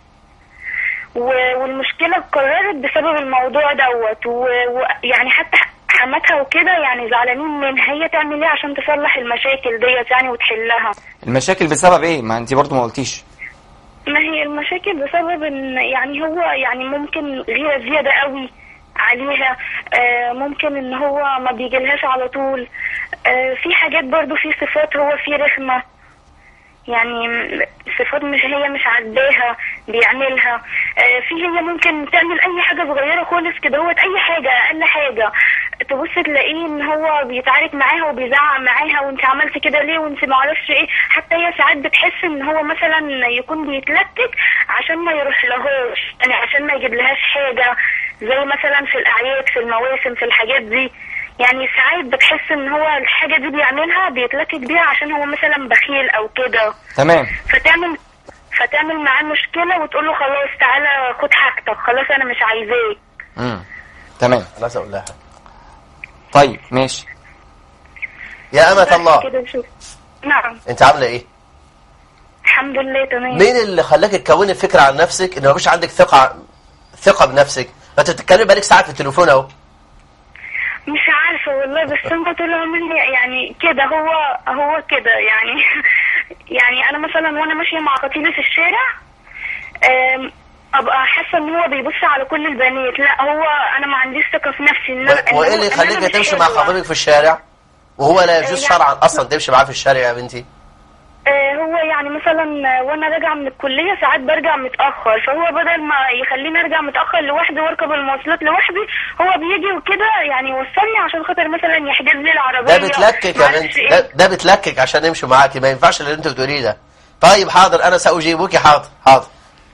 و- والمشكله اتكررت بسبب الموضوع دوت ويعني حتى حماتها وكده يعني زعلانين منها هي تعمل ايه عشان تصلح المشاكل ديت يعني وتحلها المشاكل بسبب ايه؟ ما انت برضو ما قلتيش ما هي المشاكل بسبب ان يعني هو يعني ممكن غيرة زيادة قوي عليها آه ممكن ان هو ما بيجيلهاش على طول آه في حاجات برضو في صفات هو في رخمة يعني م- صفات مش هي مش عاجباها بيعملها آه في هي ممكن تعمل اي حاجة صغيرة خالص كده هو اي حاجة اقل حاجة تبص تلاقيه ان هو بيتعارك معاها وبيزعق معاها وانت عملت كده ليه وانت معرفش ايه حتى هي ساعات بتحس ان هو مثلا يكون بيتلكك عشان ما يروح لهاش يعني عشان ما يجيب لهاش حاجة زي مثلا في الاعياد في المواسم في الحاجات دي يعني ساعات بتحس ان هو الحاجة دي بيعملها بيتلكك بيها عشان هو مثلا بخيل او كده تمام فتعمل فتعمل معاه مشكلة وتقول له خلاص تعالى خد حاجتك خلاص انا مش عايزاك امم تمام خلاص اقول لها طيب ماشي يا امه بس الله كده شوف نعم انت عامله ايه الحمد لله تمام مين اللي خلاك تكوني فكره عن نفسك ان مفيش عندك ثقه ثقه بنفسك ما انت بتتكلم بقالك ساعه في التليفون اهو مش عارفة عارفة والله بس هم طلعوا مني يعني كده هو هو كده يعني يعني أنا مثلا وأنا ماشية مع خطيبي في الشارع أم، أبقى حاسة إن هو بيبص على كل البنات لا هو أنا ما عنديش ثقة في نفسي إن أنا- إن وايه هو- اللي إن أنا يخليك مش تمشي مع حلوة. خطيبك في الشارع وهو لا يجوز يعني- شرعا اصلا تمشي معاه في الشارع يا بنتي آه، هو يعني مثلا وانا راجعه من الكليه ساعات برجع متاخر فهو بدل ما يخليني ارجع متاخر لوحدي واركب المواصلات لوحدي هو بيجي وكده يعني يوصلني عشان خاطر مثلا يحجز لي العربيه ده بتلكك يا معرفش بنت إيه. ده, ده بتلكك عشان يمشي معاكي ما ينفعش اللي انت بتقوليه ده طيب حاضر انا ساجيبك حاضر حاضر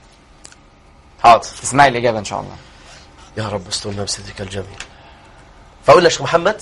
حاضر تسمعي الإجابة إن شاء الله يا رب استرنا بسترك الجميل فاقول يا شيخ محمد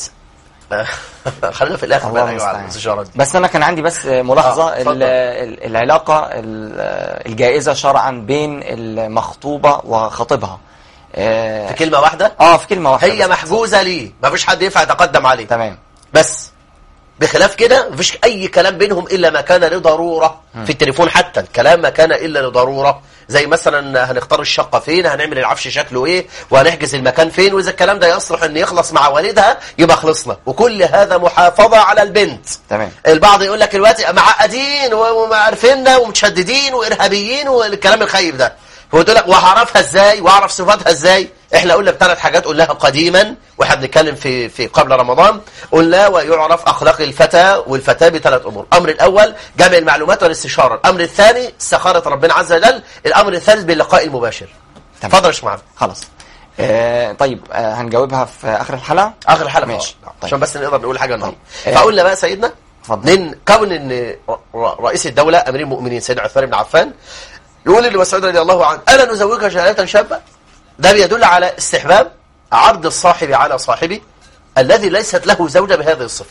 خلينا في الاخر بقى الله ايوه على المستعان الاستشاره دي بس انا كان عندي بس ملاحظه آه، اتفضل. ال- ال- العلاقه ال- الجائزه شرعا بين المخطوبه وخطيبها آه، في كلمه واحده اه في كلمه واحده هي بس. محجوزه ليه ما فيش حد ينفع يتقدم عليه تمام بس بخلاف كده مفيش اي كلام بينهم الا ما كان لضروره في التليفون حتى الكلام ما كان الا لضروره زي مثلا هنختار الشقه فين هنعمل العفش شكله ايه وهنحجز المكان فين واذا الكلام ده يصلح ان يخلص مع والدها يبقى خلصنا وكل هذا محافظه على البنت تمام البعض يقول لك دلوقتي معقدين ومعرفيننا ومتشددين وارهابيين والكلام الخايب ده هو تقول لك وهعرفها ازاي واعرف صفاتها ازاي احنا قلنا بثلاث حاجات قلناها قديما واحنا بنتكلم في في قبل رمضان قلنا ويعرف اخلاق الفتى والفتاه بثلاث امور الامر الاول جمع المعلومات والاستشاره الامر الثاني استخاره ربنا عز وجل الامر الثالث باللقاء المباشر تمام. اتفضل يا شيخ محمد خلاص آه طيب آه هنجاوبها في اخر الحلقه اخر الحلقه ماشي آه. طيب. عشان بس نقدر نقول حاجه النهارده طيب. فقلنا بقى سيدنا اتفضل. من كون ان ر- ر- رئيس الدوله امير المؤمنين سيدنا عثمان بن عفان يقول لمسعود رضي الله عنه الا نزوجك جاريه شابه ده بيدل على استحباب عرض الصاحب على صاحبه الذي ليست له زوجه بهذه الصفه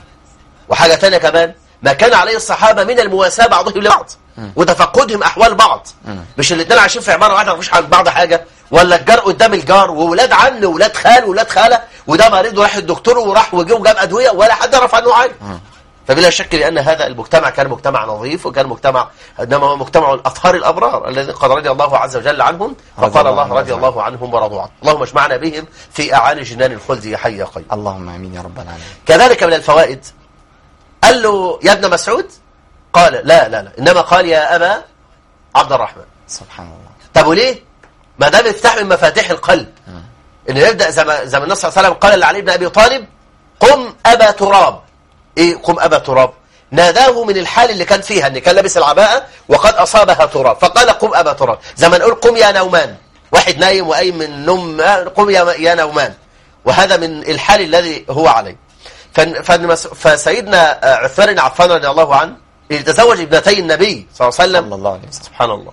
وحاجه ثانيه كمان ما كان عليه الصحابه من المواساه بعضهم لبعض وتفقدهم احوال بعض مش الاثنين عايشين في عماره واحده مفيش عن بعض حاجه ولا الجار قدام الجار وولاد عم وولاد خال وولاد خاله وده مريض وراح الدكتور وراح وجه وجاب ادويه ولا حد يعرف عنه حاجه فبلا شك لان هذا المجتمع كان مجتمع نظيف وكان مجتمع انما هو مجتمع الاطهار الابرار الذين قد رضي الله عز وجل عنهم رضي فقال الله الله رضي عنهم. الله عنهم ورضوا عنه اللهم اجمعنا بهم في اعالي جنان الخلد يا حي يا قيوم اللهم امين يا رب العالمين كذلك من الفوائد قال له يا ابن مسعود قال لا لا لا انما قال يا ابا عبد الرحمن سبحان الله طب وليه ما ده مفتاح من مفاتيح القلب ان يبدا زي ما زي ما النبي صلى الله عليه وسلم قال لعلي بن ابي طالب قم ابا تراب ايه قم ابا تراب ناداه من الحال اللي كان فيها ان كان لابس العباءه وقد اصابها تراب فقال قم ابا تراب زي ما نقول قم يا نومان واحد نايم وقايم من النوم آه، قم يا يا نومان وهذا من الحال الذي هو عليه فن- فن- فسيدنا آه، عثمان بن عفان رضي الله عنه تزوج ابنتي النبي صلى الله عليه وسلم صلى الله عليه وسلم سبحان الله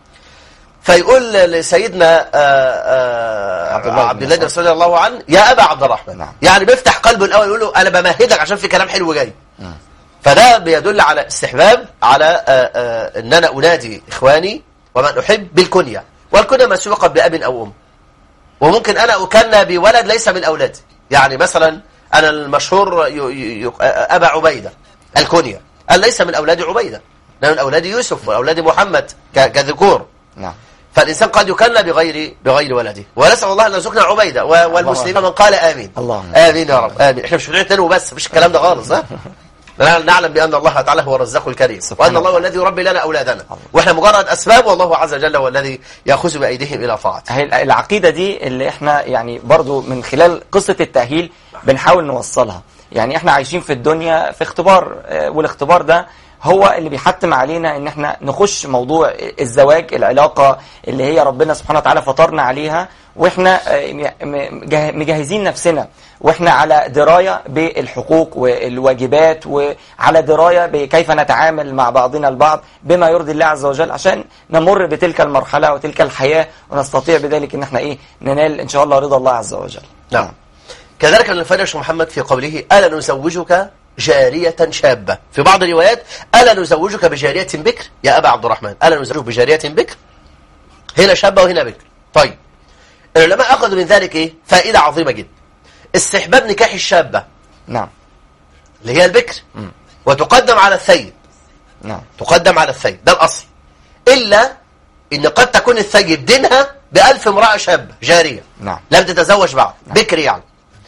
فيقول لسيدنا آه، آه، عبد الله بن عبد الله بن مسعود. مسعود رضي الله عنه يا ابا عبد الرحمن نعم. يعني بيفتح قلبه الاول يقول له انا بمهدك عشان في كلام حلو جاي فده بيدل على استحباب على آه، آه، ان انا انادي اخواني ومن احب بالكنيه والكنيه مسبوقه باب او ام وممكن انا اكنى بولد ليس من اولادي يعني مثلا انا المشهور ي- ي- ي- ابا عبيده الكنيه قال ليس من اولاد عبيده ده من اولاد يوسف واولاد محمد ك- كذكور نعم فالإنسان قد يكنى بغير بغير ولده ونسأل الله أن يرزقنا عبيدة و- والمسلمين من قال آمين اللهم آمين يا رب آمين احنا مش بنعمل تاني وبس مفيش الكلام ده خالص ها نحن نعلم بأن الله تعالى هو الرزاق الكريم سبحان وأن الله هو الله. الذي يربي لنا أولادنا وإحنا مجرد أسباب والله عز وجل هو الذي يأخذ بأيديهم إلى طاعته هي العقيدة دي اللي احنا يعني برضو من خلال قصة التأهيل بنحاول نوصلها يعني احنا عايشين في الدنيا في اختبار آه، والاختبار ده هو اللي بيحتم علينا ان احنا نخش موضوع الزواج العلاقة اللي هي ربنا سبحانه وتعالى فطرنا عليها واحنا آه، م- م- جه- مجهزين نفسنا واحنا على دراية بالحقوق والواجبات وعلى دراية بكيف نتعامل مع بعضنا البعض بما يرضي الله عز وجل عشان نمر بتلك المرحلة وتلك الحياة ونستطيع بذلك ان احنا ايه ننال ان شاء الله رضا الله عز وجل نعم كذلك من الفرش محمد في قوله ألا نزوجك جارية شابة في بعض الروايات ألا نزوجك بجارية بكر يا أبا عبد الرحمن ألا نزوجك بجارية بكر هنا شابة وهنا بكر طيب العلماء أخذوا من ذلك إيه فائدة عظيمة جدا استحباب نكاح الشابة نعم اللي هي البكر وتقدم على الثيب نعم تقدم على الثيب ده الأصل إلا إن قد تكون الثيب دينها بألف امرأة شابة جارية نعم لم تتزوج بعد بكر يعني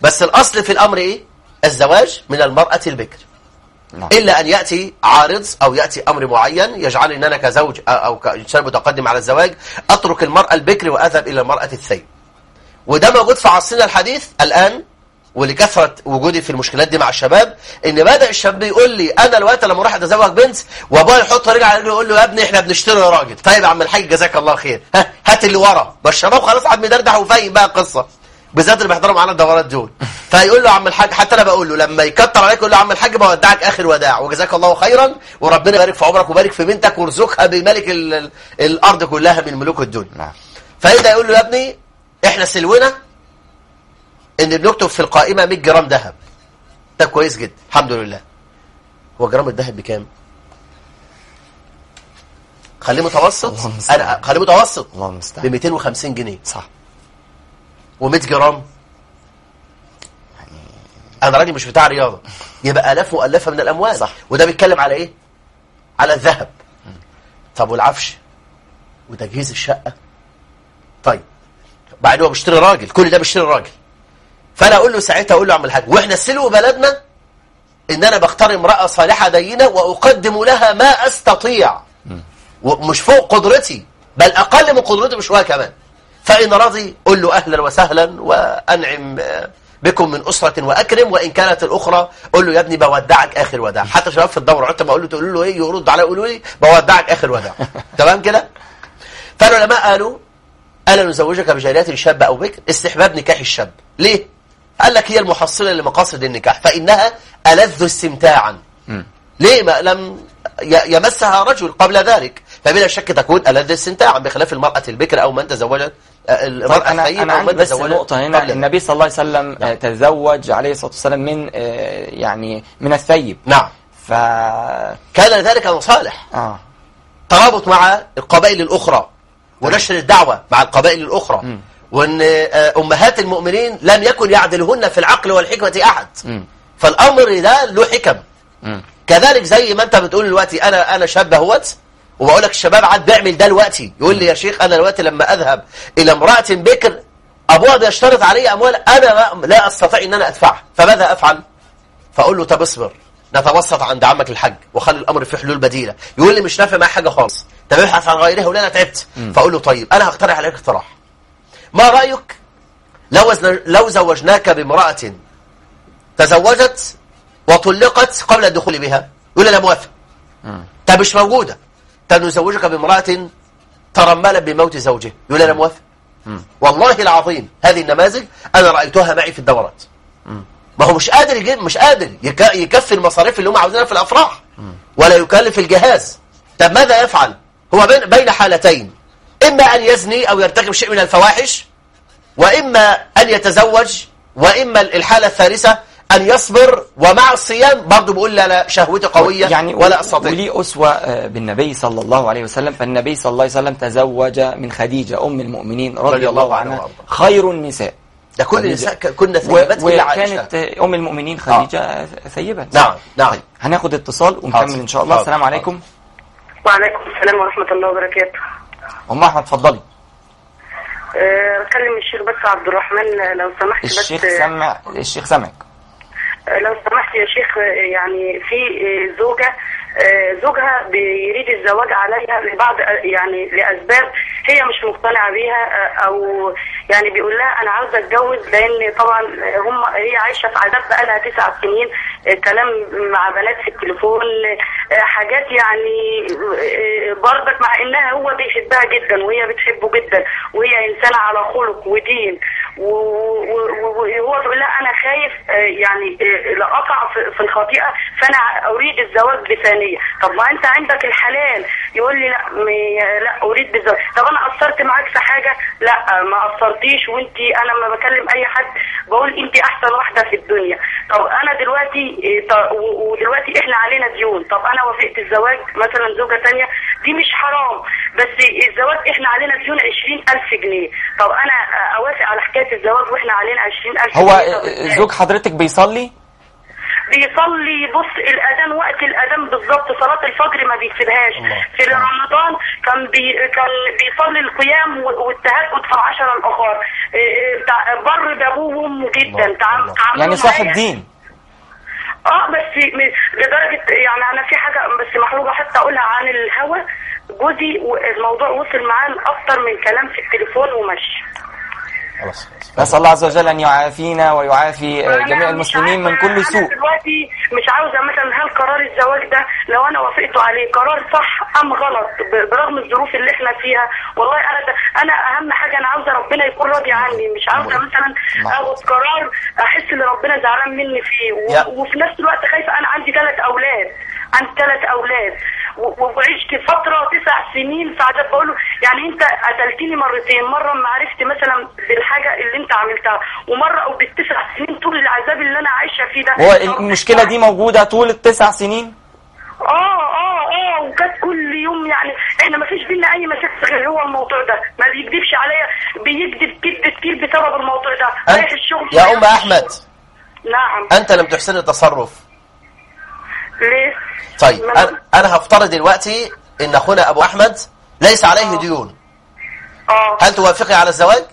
بس الأصل في الأمر إيه الزواج من المرأة البكر نعم. إلا أن يأتي عارض أو يأتي أمر معين يجعل أن أنا كزوج أو كإنسان متقدم على الزواج أترك المرأة البكر وأذهب إلى المرأة الثيب وده موجود في عصرنا الحديث الآن ولكثرة وجودي في المشكلات دي مع الشباب ان بدأ الشاب يقول لي انا الوقت لما اروح اتزوج بنت وابويا يحط رجل على رجله يقول له يا ابني احنا بنشتري راجل طيب يا عم الحاج جزاك الله خير ها هات اللي ورا بس الشباب خلاص قاعد مدردح وفاهم بقى القصه بالذات اللي بيحضروا معانا الدورات دول فيقول له يا عم الحاج حتى انا بقول له لما يكتر عليك يقول له يا عم الحاج بودعك اخر وداع وجزاك الله خيرا وربنا يبارك في عمرك ويبارك في بنتك وارزقها بملك ال- ال- الارض كلها من ملوك الدنيا نعم فيبدا يقول له يا ابني احنا سلونا ان بنكتب في القائمه 100 جرام ذهب ده كويس جدا الحمد لله هو جرام الذهب بكام خليه متوسط الله المستعان. انا خليه متوسط الله ب المستعان 250 جنيه صح و100 جرام انا راجل مش بتاع رياضه يبقى الاف مؤلفه من الاموال صح. وده بيتكلم على ايه على الذهب طب والعفش وتجهيز الشقه طيب بعد هو بيشتري راجل كل ده بيشتري راجل فانا اقول له ساعتها اقول له يا عم الحاج واحنا سلو بلدنا ان انا بختار امراه صالحه دينه واقدم لها ما استطيع ومش فوق قدرتي بل اقل من قدرتي بشويه كمان فان رضي قل له اهلا وسهلا وانعم آه، بكم من اسره واكرم وان كانت الاخرى قل له يا ابني بودعك اخر وداع حتى شباب في الدوره حتى ما اقول له تقول له ايه يرد عليا يقولوا لي بودعك اخر وداع تمام كده فالعلماء قالوا الا نزوجك بجاريه شاب او بكر استحباب نكاح الشاب ليه قال لك هي المحصله لمقاصد النكاح فانها الذ استمتاعا مم. ليه ما لم ي- يمسها رجل قبل ذلك فبلا شك تكون ألذ استمتاعا بخلاف المرأة البكر أو من تزوجت آه، طيب المرأة انا الثيب انا أو عندي من بس تزوجت نقطه هنا قبل ذلك. النبي صلى الله عليه وسلم نعم. آه، تزوج عليه الصلاه والسلام من آه، يعني من الثيب نعم ف كان ذلك مصالح اه ترابط مع القبائل الأخرى ونشر الدعوة مع القبائل الأخرى مم. وأن آه، أمهات المؤمنين لم يكن يعدلهن في العقل والحكمة أحد مم. فالأمر ده له حكم مم. كذلك زي ما انت بتقول دلوقتي انا انا شاب اهوت وبقول لك الشباب عاد بيعمل ده دلوقتي يقول لي يا شيخ انا دلوقتي لما اذهب الى امراه بكر ابوها بيشترط علي اموال انا ما- لا استطيع ان انا ادفعها فماذا افعل فاقول له طب اصبر نتوسط عند عمك الحاج وخلي الامر في حلول بديله يقول لي مش نافع معايا حاجه خالص طب ابحث عن غيرها ولا انا تعبت فاقول له طيب انا هقترح عليك اقتراح ما رايك لو وزن- لو زوجناك بامراه تزوجت وطلقت قبل الدخول بها يقول انا موافق مم. طب مش موجوده طب نزوجك بامراه ترملت بموت زوجها يقول انا موافق مم. والله العظيم هذه النماذج انا رايتها معي في الدورات مم. ما هو مش قادر يجيب مش قادر يك- يكفي المصاريف اللي هم عاوزينها في الافراح ولا يكلف الجهاز طب ماذا يفعل هو بين بين حالتين اما ان يزني او يرتكب شيء من الفواحش واما ان يتزوج واما الحاله الثالثه ان يصبر ومع الصيام برضه بيقول لا لا شهوتي قويه يعني ولا استطيع ولي أسوة آه، بالنبي صلى الله عليه وسلم فالنبي صلى الله عليه وسلم تزوج من خديجة أم المؤمنين رضي الله عنها وارضاها. خير النساء ده كل خديجة. النساء ك- كنا و- ثيبات الا عائشه وكانت آه، أم المؤمنين خديجة آه. ثيبة نعم نعم طيب هناخد اتصال ونكمل حاضر. إن شاء الله حاضر. السلام عليكم وعليكم السلام ورحمة الله وبركاته أم أحمد اتفضلي أه، أكلم الشيخ بس عبد الرحمن أه، لو سمحت بس الشيخ أه، سمع الشيخ سمعك أه، لو سمحت يا شيخ أه، يعني في أه، زوجة أه، زوجها بيريد الزواج عليها لبعض أه، يعني لأسباب هي مش مقتنعة بيها أه، أو يعني بيقول لها أنا عاوزة أتجوز لأن طبعا أه، هم هي عايشة في عذاب بقالها تسع سنين أه، كلام مع بنات في التليفون أه، حاجات يعني أه، برضك مع إنها هو بيحبها جدا وهي بتحبه جدا وهي إنسانة على خلق ودين و- و- وهو بيقول لها انا خايف آه، يعني آه، لا اقع في- في الخطيئه فانا اريد الزواج بثانيه طب ما انت عندك الحلال يقول لي لا م- لا اريد بالزواج طب انا قصرت معاك في حاجه لا ما قصرتيش وانت انا لما بكلم اي حد بقول انت احسن واحده في الدنيا طب انا دلوقتي آه، ط- و- ودلوقتي احنا علينا ديون طب انا وافقت الزواج مثلا زوجه تانية دي مش حرام بس الزواج احنا علينا ديون 20000 جنيه طب انا آه، اوافق على حكايه الزواج واحنا علينا 20000 هو جنيه طب آه، إزاي؟ زوج حضرتك بيصلي بيصلي بص الاذان وقت الاذان بالظبط صلاه الفجر ما بيسيبهاش الله. في رمضان كان بي كان بيصلي القيام و- والتهجد في العشر الاخر إيه، إيه، تع- بر بابوه وامه جدا الله. تعام- الله. تعاملوا يعني صاحب معايا- دين اه بس م- لدرجه يعني انا في حاجه بس محروجه حتى اقولها عن الهوا جوزي الموضوع وصل معاه لاكتر من كلام في التليفون ومشي خلاص خلاص نسأل الله عز وجل أن يعافينا ويعافي آه، أنا جميع مش المسلمين من عارفة، كل سوء انا دلوقتي مش عاوزه مثلا هل قرار الزواج ده لو انا وافقت عليه قرار صح ام غلط ب- برغم الظروف اللي احنا فيها والله انا ده انا اهم حاجه انا عاوزه ربنا يكون راضي عني مش عاوزه مثلا نعم. اخد قرار احس ان ربنا زعلان مني فيه و- يا- وفي نفس الوقت خايفه انا عندي ثلاث اولاد عندي ثلاث اولاد و- وعشت فتره تسع سنين فعجب بقول له يعني انت قتلتني مرتين مره ما عرفت مثلا بالحاجه اللي انت عملتها ومره وبالتسع سنين طول العذاب اللي انا عايشه فيه ده هو المشكلة دي موجودة طول التسع سنين اه اه اه وكانت كل يوم يعني احنا ما فيش بينا اي مشاكل غير هو الموضوع ده ما بيكذبش عليا بيكذب كذب كتير بسبب الموضوع ده رايح أنت الشغل يا أم أحمد نعم أنت لم تحسن التصرف ليه؟ طيب ما- أنا, أنا هفترض دلوقتي إن أخونا أبو أحمد ليس عليه ديون اه هل توافقي على الزواج؟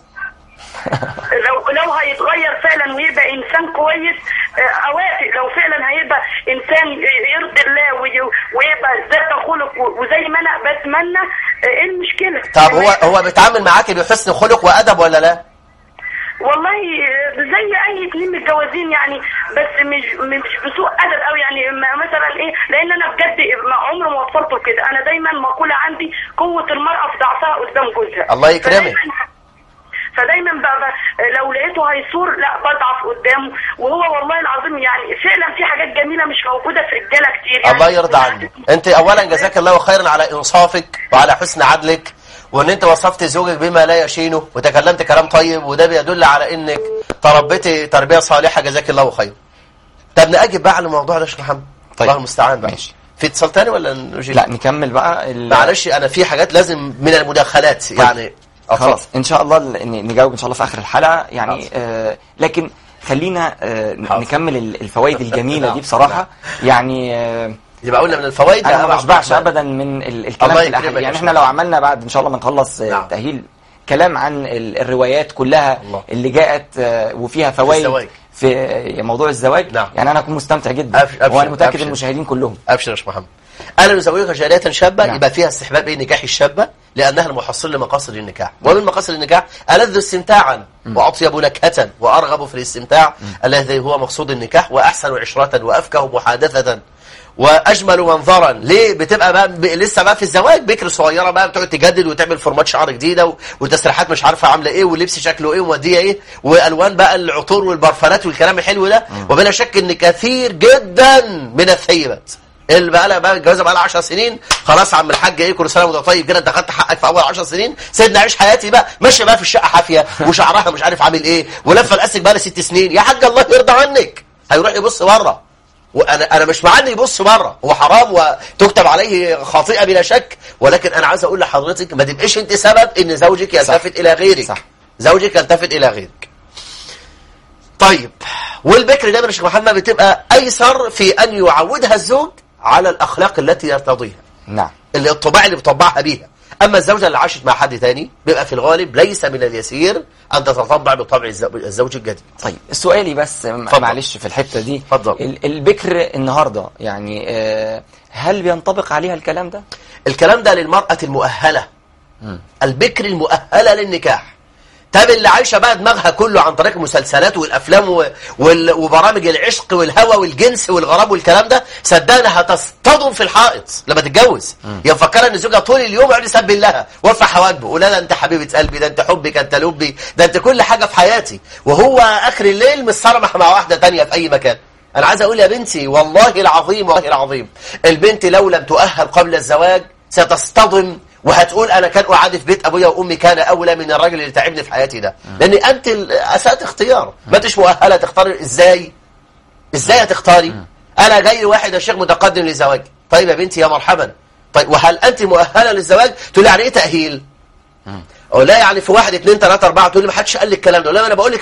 لو لو هيتغير فعلا ويبقى انسان كويس آه، اوافق لو فعلا هيبقى انسان يرضي الله وي- ويبقى ذات خلق و- وزي ما انا بتمنى آه، ايه المشكله؟ طب هو هو بيتعامل معاك بحسن خلق وأدب ولا لا؟ والله آه، زي اي اتنين متجوزين يعني بس مش مش بسوء ادب قوي يعني م- مثلا ايه لان انا بجد ما عمري ما وصلت كده انا دايما مقوله عندي قوه المراه في ضعفها قدام جوزها الله يكرمك. فدايماً- فدايما بقى بقى لو لقيته هيصور لا بضعف قدامه وهو والله العظيم يعني فعلا في حاجات جميله مش موجوده في رجاله كتير يعني الله يرضى عنك انت اولا جزاك الله خيرا على انصافك وعلى حسن عدلك وان انت وصفت زوجك بما لا يشينه وتكلمت كلام طيب وده بيدل على انك تربيتي تربيه صالحه جزاك الله خيرا طب نأجب بقى على الموضوع ده يا شيخ محمد طيب. الله المستعان بقى ماشي. في اتصال تاني ولا نجيب لا نكمل بقى ال- معلش انا في حاجات لازم من المداخلات يعني خلاص ان شاء الله ن- نجاوب ان شاء الله في اخر الحلقه يعني خلاص. آه لكن خلينا آه حاضر. نكمل ال- الفوائد الجميله نعم. دي بصراحه يعني آه يبقى قلنا من الفوائد انا يا ما أبو بشبعش عبد الرحمن. ابدا من ال- الكلام الله في الاحاديث يكرمك يا يعني شيخ احنا لو محمد. عملنا بعد ان شاء الله ما نخلص آه، نعم. تاهيل كلام عن ال- الروايات كلها الله. اللي جاءت آه، وفيها فوائد الزواج. في آه، موضوع الزواج نعم. يعني انا اكون مستمتع جدا أبشر- أبشر- وانا متاكد أبشر. المشاهدين كلهم ابشر يا شيخ محمد انا نزوجك جاريه شابه نعم. يبقى فيها استحباب ايه نكاح الشابه لانها المحصل لمقاصد النكاح ومن مقاصد النكاح الذ استمتاعا واطيب نكهه وارغب في الاستمتاع الذي هو مقصود النكاح واحسن عشره وافكه محادثه واجمل منظرا ليه بتبقى بقى ب... لسه بقى في الزواج بكر صغيره بقى بتقعد تجدد وتعمل فورمات شعر جديده و... وتسريحات مش عارفه عامله ايه واللبس شكله ايه وموديه ايه والوان بقى العطور والبرفانات والكلام الحلو ده وبلا شك ان كثير جدا من الثيبات اللي بقى لها بقى الجوازه بقى لها 10 سنين خلاص عم الحاج ايه كل سنه وانت طيب كده انت خدت حقك في اول 10 سنين سيبني اعيش حياتي بقى ماشيه بقى في الشقه حافيه وشعرها مش عارف عامل ايه ولفه الاسك بقى لها ست سنين يا حاج الله يرضى عنك هيروح يبص بره وانا انا مش مع انه يبص بره هو حرام وتكتب عليه خاطئه بلا شك ولكن انا عايز اقول لحضرتك ما تبقيش انت سبب ان زوجك يلتفت الى غيرك صح. زوجك يلتفت الى غيرك طيب والبكر دايما يا شيخ محمد بتبقى ايسر في ان يعودها الزوج على الاخلاق التي يرتضيها نعم اللي الطباع اللي بيطبعها بيها اما الزوجه اللي عاشت مع حد تاني بيبقى في الغالب ليس من اليسير ان تتطبع بطبع الزو- الزوج الجديد طيب سؤالي بس م- اتفضل. معلش في الحته دي اتفضل. ال- البكر النهارده يعني آه، هل بينطبق عليها الكلام ده؟ الكلام ده للمرأة المؤهلة البكر المؤهلة للنكاح طب اللي عايشة بقى دماغها كله عن طريق المسلسلات والأفلام و... وال... وبرامج العشق والهوى والجنس والغرام والكلام ده صدقني هتصطدم في الحائط لما تتجوز هي مفكرة ان زوجها طول اليوم يقعد يسبي لها وارفع حواجبه ولا ده انت حبيبة قلبي ده انت حبك انت لبي ده انت كل حاجة في حياتي وهو اخر الليل متصرمح مع واحدة تانية في اي مكان انا عايز اقول يا بنتي والله العظيم والله العظيم البنت لو لم تؤهل قبل الزواج ستصطدم وهتقول انا كان قعدي في بيت ابويا وامي كان اولى من الراجل اللي تعبني في حياتي ده لان انت ال- اسات اختيار ما انتش مؤهله تختاري ازاي ازاي هتختاري انا جاي واحد يا شيخ متقدم للزواج طيب يا بنتي يا مرحبا طيب وهل انت مؤهله للزواج تقول لي يعني ايه تاهيل او لا يعني في واحد اثنين ثلاثة أربعة تقول لي ما حدش قال لي الكلام ده لا انا بقول لك اهو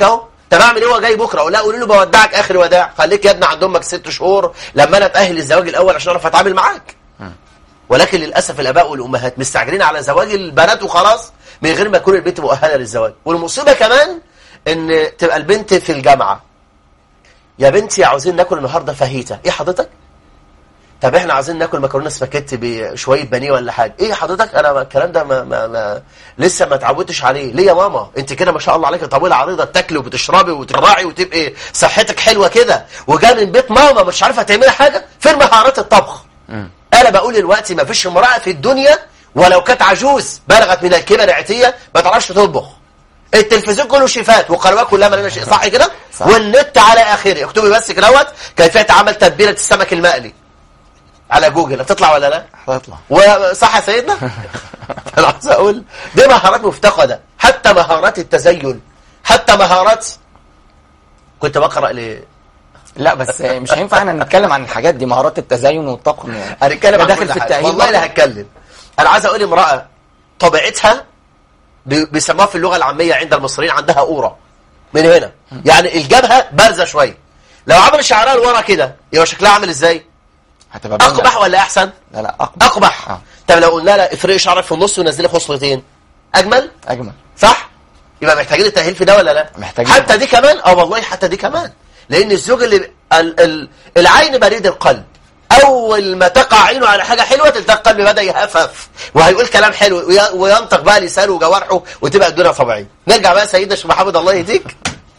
طب اعمل ايه هو جاي بكره اقول لا قولي له بودعك اخر وداع خليك يا ابني عند امك ست شهور لما انا اتاهل للزواج الاول عشان اعرف اتعامل معاك ولكن للاسف الاباء والامهات مستعجلين على زواج البنات وخلاص من غير ما تكون البنت مؤهله للزواج والمصيبه كمان ان تبقى البنت في الجامعه يا بنتي عاوزين ناكل النهارده فاهيتا ايه حضرتك طب احنا عايزين ناكل مكرونه سباكيتي بشويه بانيه ولا حاجه ايه حضرتك انا ما- الكلام ده ما ما ما لسه ما اتعودتش عليه ليه يا ماما انت كده ما شاء الله عليك طويله عريضه بتاكلي وبتشربي وتراعي وتبقي صحتك حلوه كده وجا من بيت ماما مش عارفه تعملي حاجه فين مهارات الطبخ انا بقول دلوقتي ما فيش امراه في الدنيا ولو كانت عجوز بلغت من الكبر عتيه ما تعرفش تطبخ التلفزيون كله شيفات وقنوات كلها مليانه شيء صح كده صح. والنت على اخره اكتبي بس كده اهوت كيفيه عمل تتبيله السمك المقلي على جوجل هتطلع ولا لا هتطلع وصح يا سيدنا انا عايز اقول دي مهارات مفتقده حتى مهارات التزين حتى مهارات كنت بقرا ل لا بس مش هينفع احنا نتكلم عن الحاجات دي مهارات التزين والطبخ هنتكلم عن داخل كل في حاجة. التأهيل والله لا برضه. هتكلم انا عايز اقول امراه طبيعتها بي- بيسموها في اللغه العاميه عند المصريين عندها اورا من هنا يعني الجبهه بارزه شويه لو عمل شعرها لورا كده يبقى شكلها عامل ازاي هتبقى باينة. اقبح ولا احسن لا لا اقبح اقبح آه. طب لو قلنا لها افرقي شعرك في النص ونزلي خصلتين اجمل اجمل صح يبقى محتاجين التأهيل في ده ولا لا محتاجين. حتى دي كمان اه والله حتى دي كمان لان الزوج اللي ال ال العين بريد القلب اول ما تقع عينه على حاجه حلوه تلتقى القلب بدا يهفف وهيقول كلام حلو وي- وينطق بقى لسانه وجوارحه وتبقى الدنيا طبيعيه نرجع بقى سيدنا الشيخ محمد الله يهديك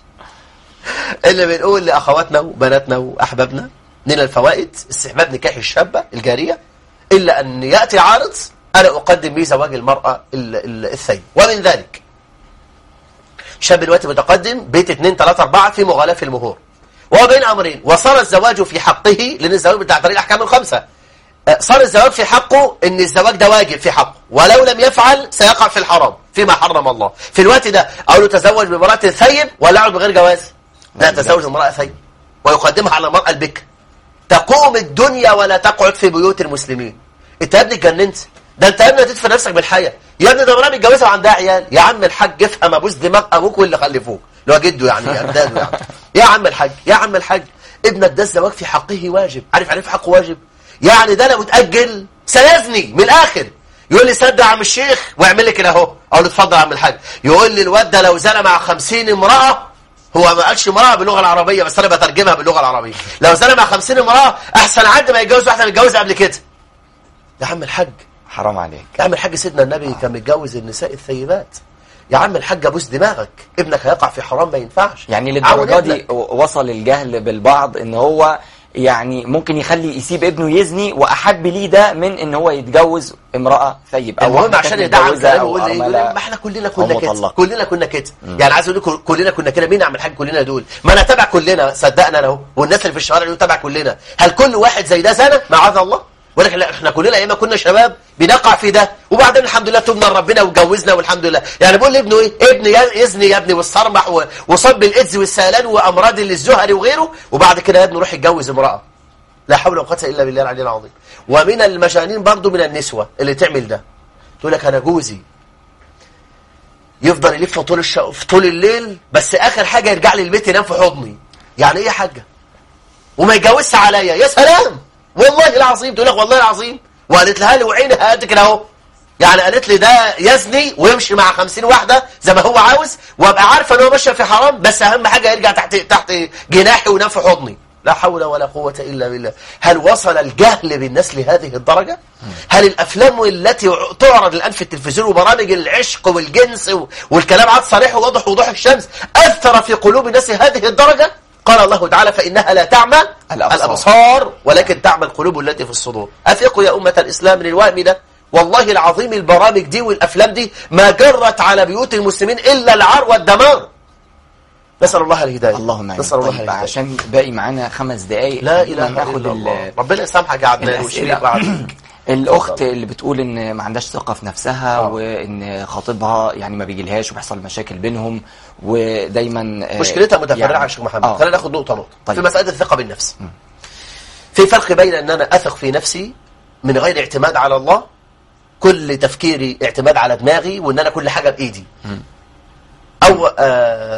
اللي بنقول لاخواتنا وبناتنا واحبابنا من الفوائد استحباب نكاح الشابه الجاريه الا ان ياتي عارض انا اقدم به زواج المراه ال- ال- الثيب ومن ذلك شاب دلوقتي متقدم بيت اتنين تلاتة أربعة في مغالاة في المهور وهو بين أمرين وصار الزواج في حقه لأن الزواج بتاع طريق الأحكام الخمسة آه، صار الزواج في حقه إن الزواج ده واجب في حقه ولو لم يفعل سيقع في الحرام فيما حرم الله في الوقت ده أقول له تزوج بامرأة ثيب ولا أقعد بغير جواز لا تزوج بامرأة ثيب ويقدمها على المرأة البكر تقوم الدنيا ولا تقعد في بيوت المسلمين انت يا ابني اتجننت ده انت يا ابني هتدفن نفسك بالحياه يا ابني ده مراه متجوزه وعندها عيال يا عم الحاج افهم ابوس دماغ ابوك واللي خلفوك اللي هو جده يعني اجداده يعني يا عم الحاج يا عم الحاج ابنك ده الزواج في حقه واجب عارف يعني إيه في حقه واجب يعني ده لو اتاجل سيزني من الاخر يقول لي صدق يا عم الشيخ واعمل لي كده اهو اقول له اتفضل يا عم الحاج يقول لي الواد ده لو زنى مع 50 امراه هو ما قالش امراه باللغه العربيه بس انا بترجمها باللغه العربيه لو زنى مع 50 امراه احسن عد ما يتجوز واحده متجوزه قبل كده يا عم الحاج حرام عليك يا عم الحاج سيدنا النبي كان متجوز النساء الثيبات يا عم الحاج ابوس دماغك ابنك هيقع في حرام ما ينفعش يعني عود للدرجه دي ابنك. وصل الجهل بالبعض ان هو يعني ممكن يخلي يسيب ابنه يزني واحب ليه ده من ان هو يتجوز امراه ثيب المهم واحدة عشان كانت يدعم متجوزة كلامه أو يقول لي يقول أرملة لي ما احنا كلنا أو كنا كده مطلقة. كلنا كنا كده يعني عايز اقول لكم كلنا كنا كده مين اعمل حاجه كلنا دول ما انا تابع كلنا صدقنا انا اهو والناس اللي في الشوارع دول تابع كلنا هل كل واحد زي ده زنا معاذ الله ولكن لا احنا كلنا ايام ما كنا شباب بنقع في ده وبعدين الحمد لله تبنا لربنا واتجوزنا والحمد لله يعني بقول لابنه ايه ابني يا- يزني يا ابني والصرمح و- وصب الايدز والسيلان وامراض الزهري وغيره وبعد كده يا ابني روح اتجوز امراه لا حول ولا قوه الا بالله العلي العظيم ومن المجانين برضو من النسوه اللي تعمل ده تقول لك انا جوزي يفضل يلف طول الش... في طول الليل بس اخر حاجه يرجع لي البيت ينام في حضني يعني ايه يا حاجه وما يتجوزش عليا يا سلام والله العظيم تقول لك والله العظيم وقالت لها لي وعينها قد كده اهو يعني قالت لي ده يزني ويمشي مع خمسين واحدة زي ما هو عاوز وابقى عارفه ان هو ماشي في حرام بس اهم حاجه يرجع تحت تحت جناحي وينام في حضني لا حول ولا قوة إلا بالله هل وصل الجهل بالناس لهذه الدرجة؟ هل الأفلام التي تعرض الآن في التلفزيون وبرامج العشق والجنس و- والكلام عاد صريح وواضح وضوح الشمس أثر في قلوب الناس هذه الدرجة؟ قال الله تعالى فإنها لا تعمى الأبصار. الأبصار ولكن تعمى القلوب التي في الصدور أثقوا يا أمة الإسلام من الوهم ده والله العظيم البرامج دي والأفلام دي ما جرت على بيوت المسلمين إلا العار والدمار نسأل الله الهداية اللهم آمين. نسأل الله طيب الهداية عشان باقي معانا خمس دقايق لا خلينا إله ناخد إلا الله ال- ربنا يسامحك يا عدنان الأسئلة. ويشفيك ويعافيك الاخت اتفضل. اللي بتقول ان ما عندهاش ثقه في نفسها آه. وان خطيبها يعني ما بيجيلهاش وبيحصل مشاكل بينهم ودايما آه، مشكلتها متفرعة يعني- يا شيخ محمد آه. خلينا ناخد نقطة نقطة طيب. في مسألة الثقة بالنفس في فرق بين أن أنا أثق في نفسي من غير اعتماد على الله كل تفكيري اعتماد على دماغي وأن أنا كل حاجة بإيدي أو آه إذا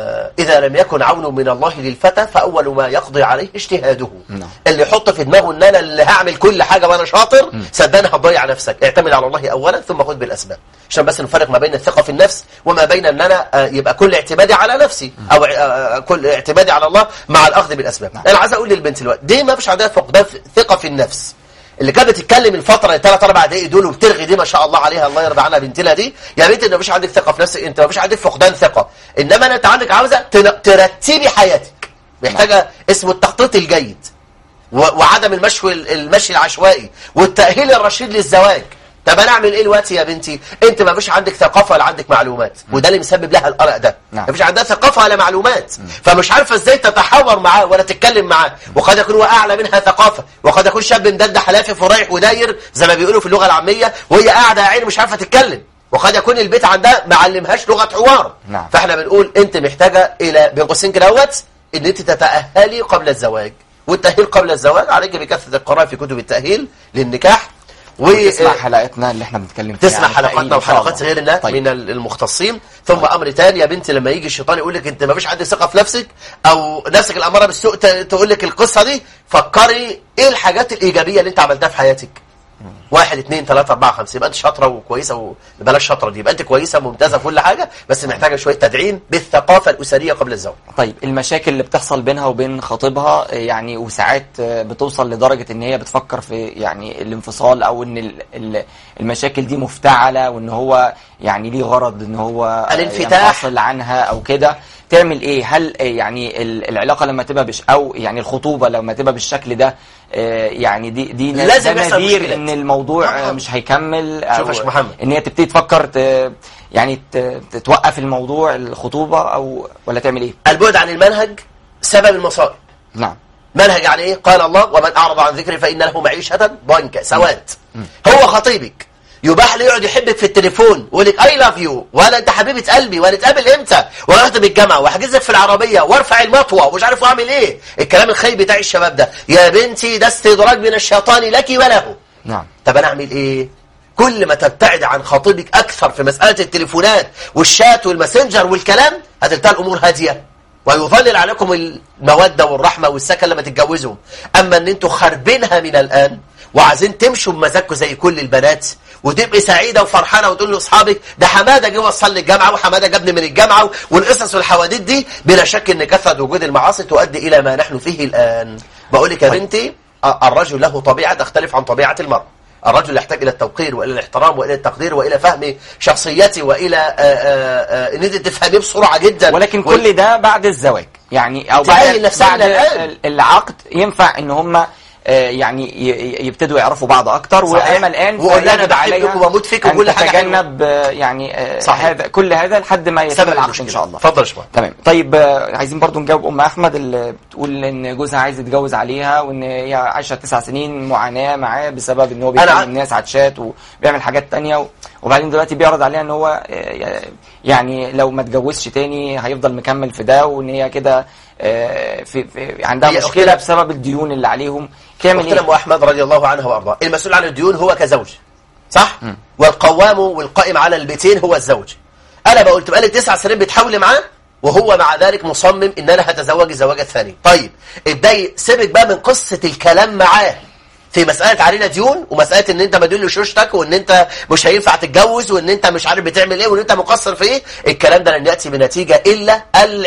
إذا لم يكن عون من الله للفتى فأول ما يقضي عليه اجتهاده نعم. اللي يحط في دماغه ان انا اللي هعمل كل حاجة وانا شاطر صدقني هتضيع نفسك اعتمد على الله أولا ثم خذ بالأسباب عشان بس نفرق ما بين الثقة في النفس وما بين ان انا آه، يبقى كل اعتمادي على نفسي او آه، آه، كل اعتمادي على الله مع الأخذ بالأسباب انا عايز اقول للبنت الوقت دي ما فيش عندها فقدان في- ثقة في النفس اللي كانت بتتكلم الفتره الثلاث اربع دقايق دول وبترغي دي ما شاء الله عليها الله يرضى عنها بنتنا دي يا بنت انت مفيش عندك ثقه في نفسك انت مفيش عندك فقدان ثقه انما انت عندك عاوزه تن- ترتبي حياتك محتاجه اسمه التخطيط الجيد و- وعدم المشي المشي العشوائي والتاهيل الرشيد للزواج طب انا اعمل ايه دلوقتي يا بنتي انت ما فيش عندك ثقافه ولا عندك معلومات وده اللي مسبب لها القلق ده نعم. ما فيش عندها ثقافه ولا معلومات فمش عارفه ازاي تتحاور معاه ولا تتكلم معاه وقد يكون هو اعلى منها ثقافه وقد يكون شاب مدد حلافف ورايح وداير زي ما بيقولوا في اللغه العاميه وهي قاعده يا عيني مش عارفه تتكلم وقد يكون البيت عندها ما علمهاش لغه حوار نعم. فاحنا بنقول انت محتاجه الى بين قوسين كده اهوت ان انت تتاهلي قبل الزواج والتاهيل قبل الزواج عليك بكثره القراءه في كتب التاهيل للنكاح و تسمع حلقتنا اللي احنا بنتكلم فيها تسمع عن حلقاتنا التأهيل إن شاء وحلقات الله. غيرنا طيب. من المختصين ثم امر تاني يا بنتي لما يجي الشيطان يقول لك انت ما فيش عندك ثقه في نفسك او نفسك الاماره بالسوء ت- تقول لك القصه دي فكري ايه الحاجات الايجابيه اللي انت عملتها في حياتك واحد اثنين ثلاثة أربعة خمسة يبقى أنت شاطرة وكويسة و... بلاش شاطرة دي يبقى أنت كويسة ممتازة في كل حاجة بس محتاجة شوية تدعيم بالثقافة الأسرية قبل الزواج طيب المشاكل اللي بتحصل بينها وبين خطيبها آه، يعني وساعات آه، بتوصل لدرجة ان هي بتفكر في يعني الانفصال او ان ال- ال- المشاكل دي مفتعلة وان هو يعني ليه غرض ان هو آه، الانفتاح. ينفصل عنها او كده تعمل ايه هل آه، يعني ال- العلاقة لما تبقى بش او يعني الخطوبة لما تبقى بالشكل ده آه، يعني دي دي ن- لازم ده يحصل نذير مشكلات. ان الموضوع آه، طبعاً. مش هيكمل شوف يا أو شيخ محمد. ان هي تبتدي تفكر ت- يعني ت- توقف الموضوع الخطوبة او ولا تعمل ايه البعد عن المنهج سبب المصائب نعم منهج يعني ايه قال الله ومن اعرض عن ذكري فان له معيشه ضنكا سواد هو خطيبك يباح لي يقعد يحبك في التليفون ويقول لك اي لاف يو ولا انت حبيبه قلبي وهنتقابل امتى ورحت بالجامعه واحجز لك في العربيه وارفع المطوه ومش عارف اعمل ايه الكلام الخيب بتاع الشباب ده يا بنتي ده استدراج من الشيطان لك وله نعم طب انا اعمل ايه كل ما تبتعد عن خطيبك اكثر في مساله التليفونات والشات والماسنجر والكلام هتلتقى الامور هاديه ويظلل عليكم الموده والرحمه والسكن لما تتجوزوا اما ان انتوا خاربينها من الان وعايزين تمشوا بمزاجكم زي كل البنات وتبقي سعيده وفرحانه وتقول لاصحابك ده حماده جه وصلني الجامعه وحماده جابني من الجامعه والقصص والحواديت دي بلا شك ان كثره وجود المعاصي تؤدي الى ما نحن فيه الان بقول لك يا بنتي أ- الرجل له طبيعه تختلف عن طبيعه المراه الرجل يحتاج الى التوقير والى الاحترام والى التقدير والى فهم شخصيته والى آه، آه، آه، ان انت تفهميه بسرعه جدا ولكن وال- كل ده بعد الزواج يعني او تأهل بعد, نفسها بعد من الآن. ال- العقد ينفع ان هم يعني ي- يبتدوا يعرفوا بعض اكتر صحيح. واما الان وقول لها أنا فيجب بحبك عليها وبموت فيك أن وكل حاجة تتجنب آه، يعني آه، صحيح. هذا كل هذا لحد ما يتم سبب العقد المشكله ان شاء الله اتفضل يا شباب تمام طيب آه، عايزين برضو نجاوب ام احمد اللي بتقول ان جوزها عايز يتجوز عليها وان هي عايشه تسع سنين معاناه معاه بسبب ان هو أنا ع- بيكلم الناس على الشات وبيعمل حاجات تانية و- وبعدين دلوقتي بيعرض عليها ان هو آه، يعني لو ما اتجوزش تاني هيفضل مكمل في ده وان هي كده آه، في, في عندها هي مشكله أختنا- بسبب الديون اللي عليهم تعمل اختنا ام ايه؟ احمد رضي الله عنها وارضاها المسؤول عن الديون هو كزوج صح والقوام والقائم على البيتين هو الزوج انا بقول تبقى لي تسع سنين بتحاولي معاه وهو مع ذلك مصمم ان انا هتزوج الزواج الثاني طيب ابداي سيبك بقى من قصه الكلام معاه في مسألة علينا ديون ومسألة ان انت مديون لشوشتك وان انت مش هينفع تتجوز وان انت مش عارف بتعمل ايه وان انت مقصر في ايه الكلام ده لن يأتي بنتيجة الا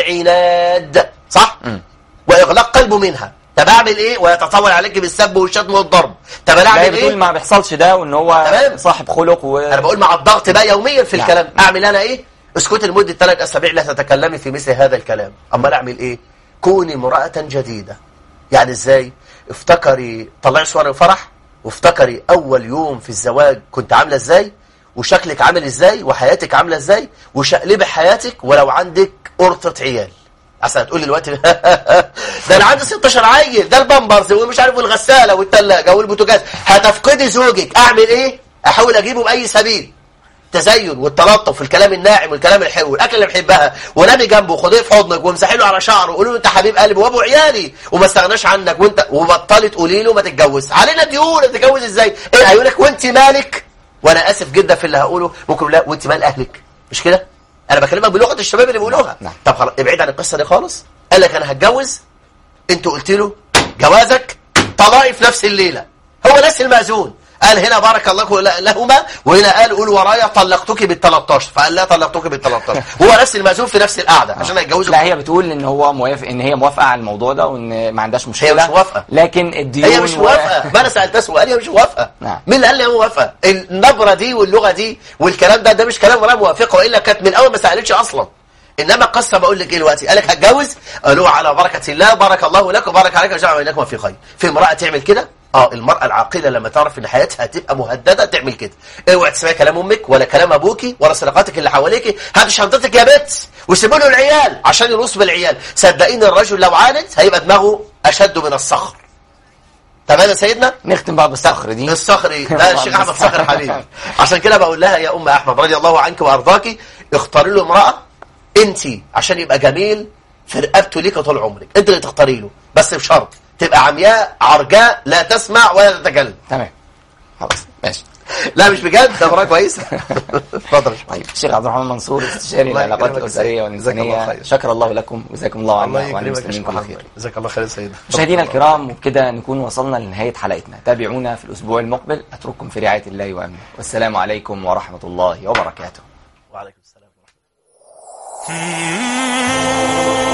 العناد صح؟ واغلاق قلبه منها طب اعمل ايه ويتطاول عليك بالسب والشتم والضرب طب انا لا هي اعمل بتقول ايه ما بيحصلش ده وان هو تمام. صاحب خلق و انا بقول مع الضغط بقى يوميا في نعم. الكلام اعمل انا ايه اسكتي لمده ثلاث اسابيع لا تتكلمي في مثل هذا الكلام اما اعمل ايه كوني امراه جديده يعني ازاي افتكري طلعي صور الفرح وافتكري اول يوم في الزواج كنت عامله ازاي وشكلك عامل ازاي وحياتك عامله ازاي وشقلبي حياتك ولو عندك قرطه عيال عشان تقول لي دلوقتي ده انا عندي 16 عيل ده البامبرز ومش عارف والغساله والثلاجه والبوتاجاز هتفقدي زوجك اعمل ايه احاول اجيبه باي سبيل التزين والتلطف والكلام الناعم والكلام الحلو والاكل اللي بحبها ونامي جنبه وخديه في حضنك وامسحي له على شعره وقولي له انت حبيب قلبي وابو عيالي وما استغناش عنك وانت وبطلي تقولي له ما تتجوز علينا ديون تتجوز ازاي ايه هيقول لك وانت مالك وانا اسف جدا في اللي هقوله ممكن لا وانت مال اهلك مش كده انا بكلمك بلغه الشباب اللي بيقولوها نعم. طب خلاص ابعد عن القصه دي خالص قال لك انا هتجوز انت قلت له جوازك طلاقي في نفس الليله هو نفس المأذون قال هنا بارك الله لهما وهنا قال قول ورايا طلقتك بال 13 فقال لا طلقتك بال 13 هو نفس المأذون في نفس القعده عشان هيتجوزوا لا هي بتقول ان هو موافق ان هي موافقه على الموضوع ده وان ما عندهاش مشكله مش موافقة. لكن الديون هي مش و- موافقه ما انا سالتها سؤال هي مش موافقه نعم. مين اللي قال لي هي موافقه النبره دي واللغه دي والكلام ده ده مش كلام ولا موافقه والا كانت من اول ما سالتش اصلا انما القصه بقول لك ايه دلوقتي قالك هتجوز قالوا على بركه الله بارك الله لك وبارك عليك وجعل بينكما في خير في امراه تعمل كده اه المراه العاقله لما تعرف ان حياتها هتبقى مهدده تعمل كده اوعي تسمعي كلام امك ولا كلام ابوكي ولا صديقاتك اللي حواليكي هاتي شنطتك يا بت وسيبوا له العيال عشان يرص بالعيال صدقيني الرجل لو عاند هيبقى دماغه اشد من الصخر تمام يا سيدنا نختم بقى بالصخر دي الصخري ده الشيخ احمد صخر حبيبي عشان كده بقول لها يا ام احمد رضي الله عنك وارضاكي اختاري له امراه انت عشان يبقى جميل في رقبته ليك طول عمرك انت اللي تختاري له بس بشرط تبقى عمياء عرجاء لا تسمع ولا تتكلم تمام خلاص ماشي لا مش بجد ده امراه كويسه اتفضل يا شيخ. طيب الشيخ عبد الرحمن منصور استشاري الله العلاقات يكرمك الاسريه يا سيدي. جزاك الله والانسانيه خير. شكر الله لكم وجزاكم الله عنا الله وعن يكرمك يا المسلمين شيخ كل محمد خير جزاك الله خير يا سيدنا مشاهدينا الكرام وبكده نكون وصلنا لنهايه حلقتنا تابعونا في الاسبوع المقبل اترككم في رعايه الله وامنه والسلام عليكم ورحمه الله وبركاته وعليكم السلام ورحمه الله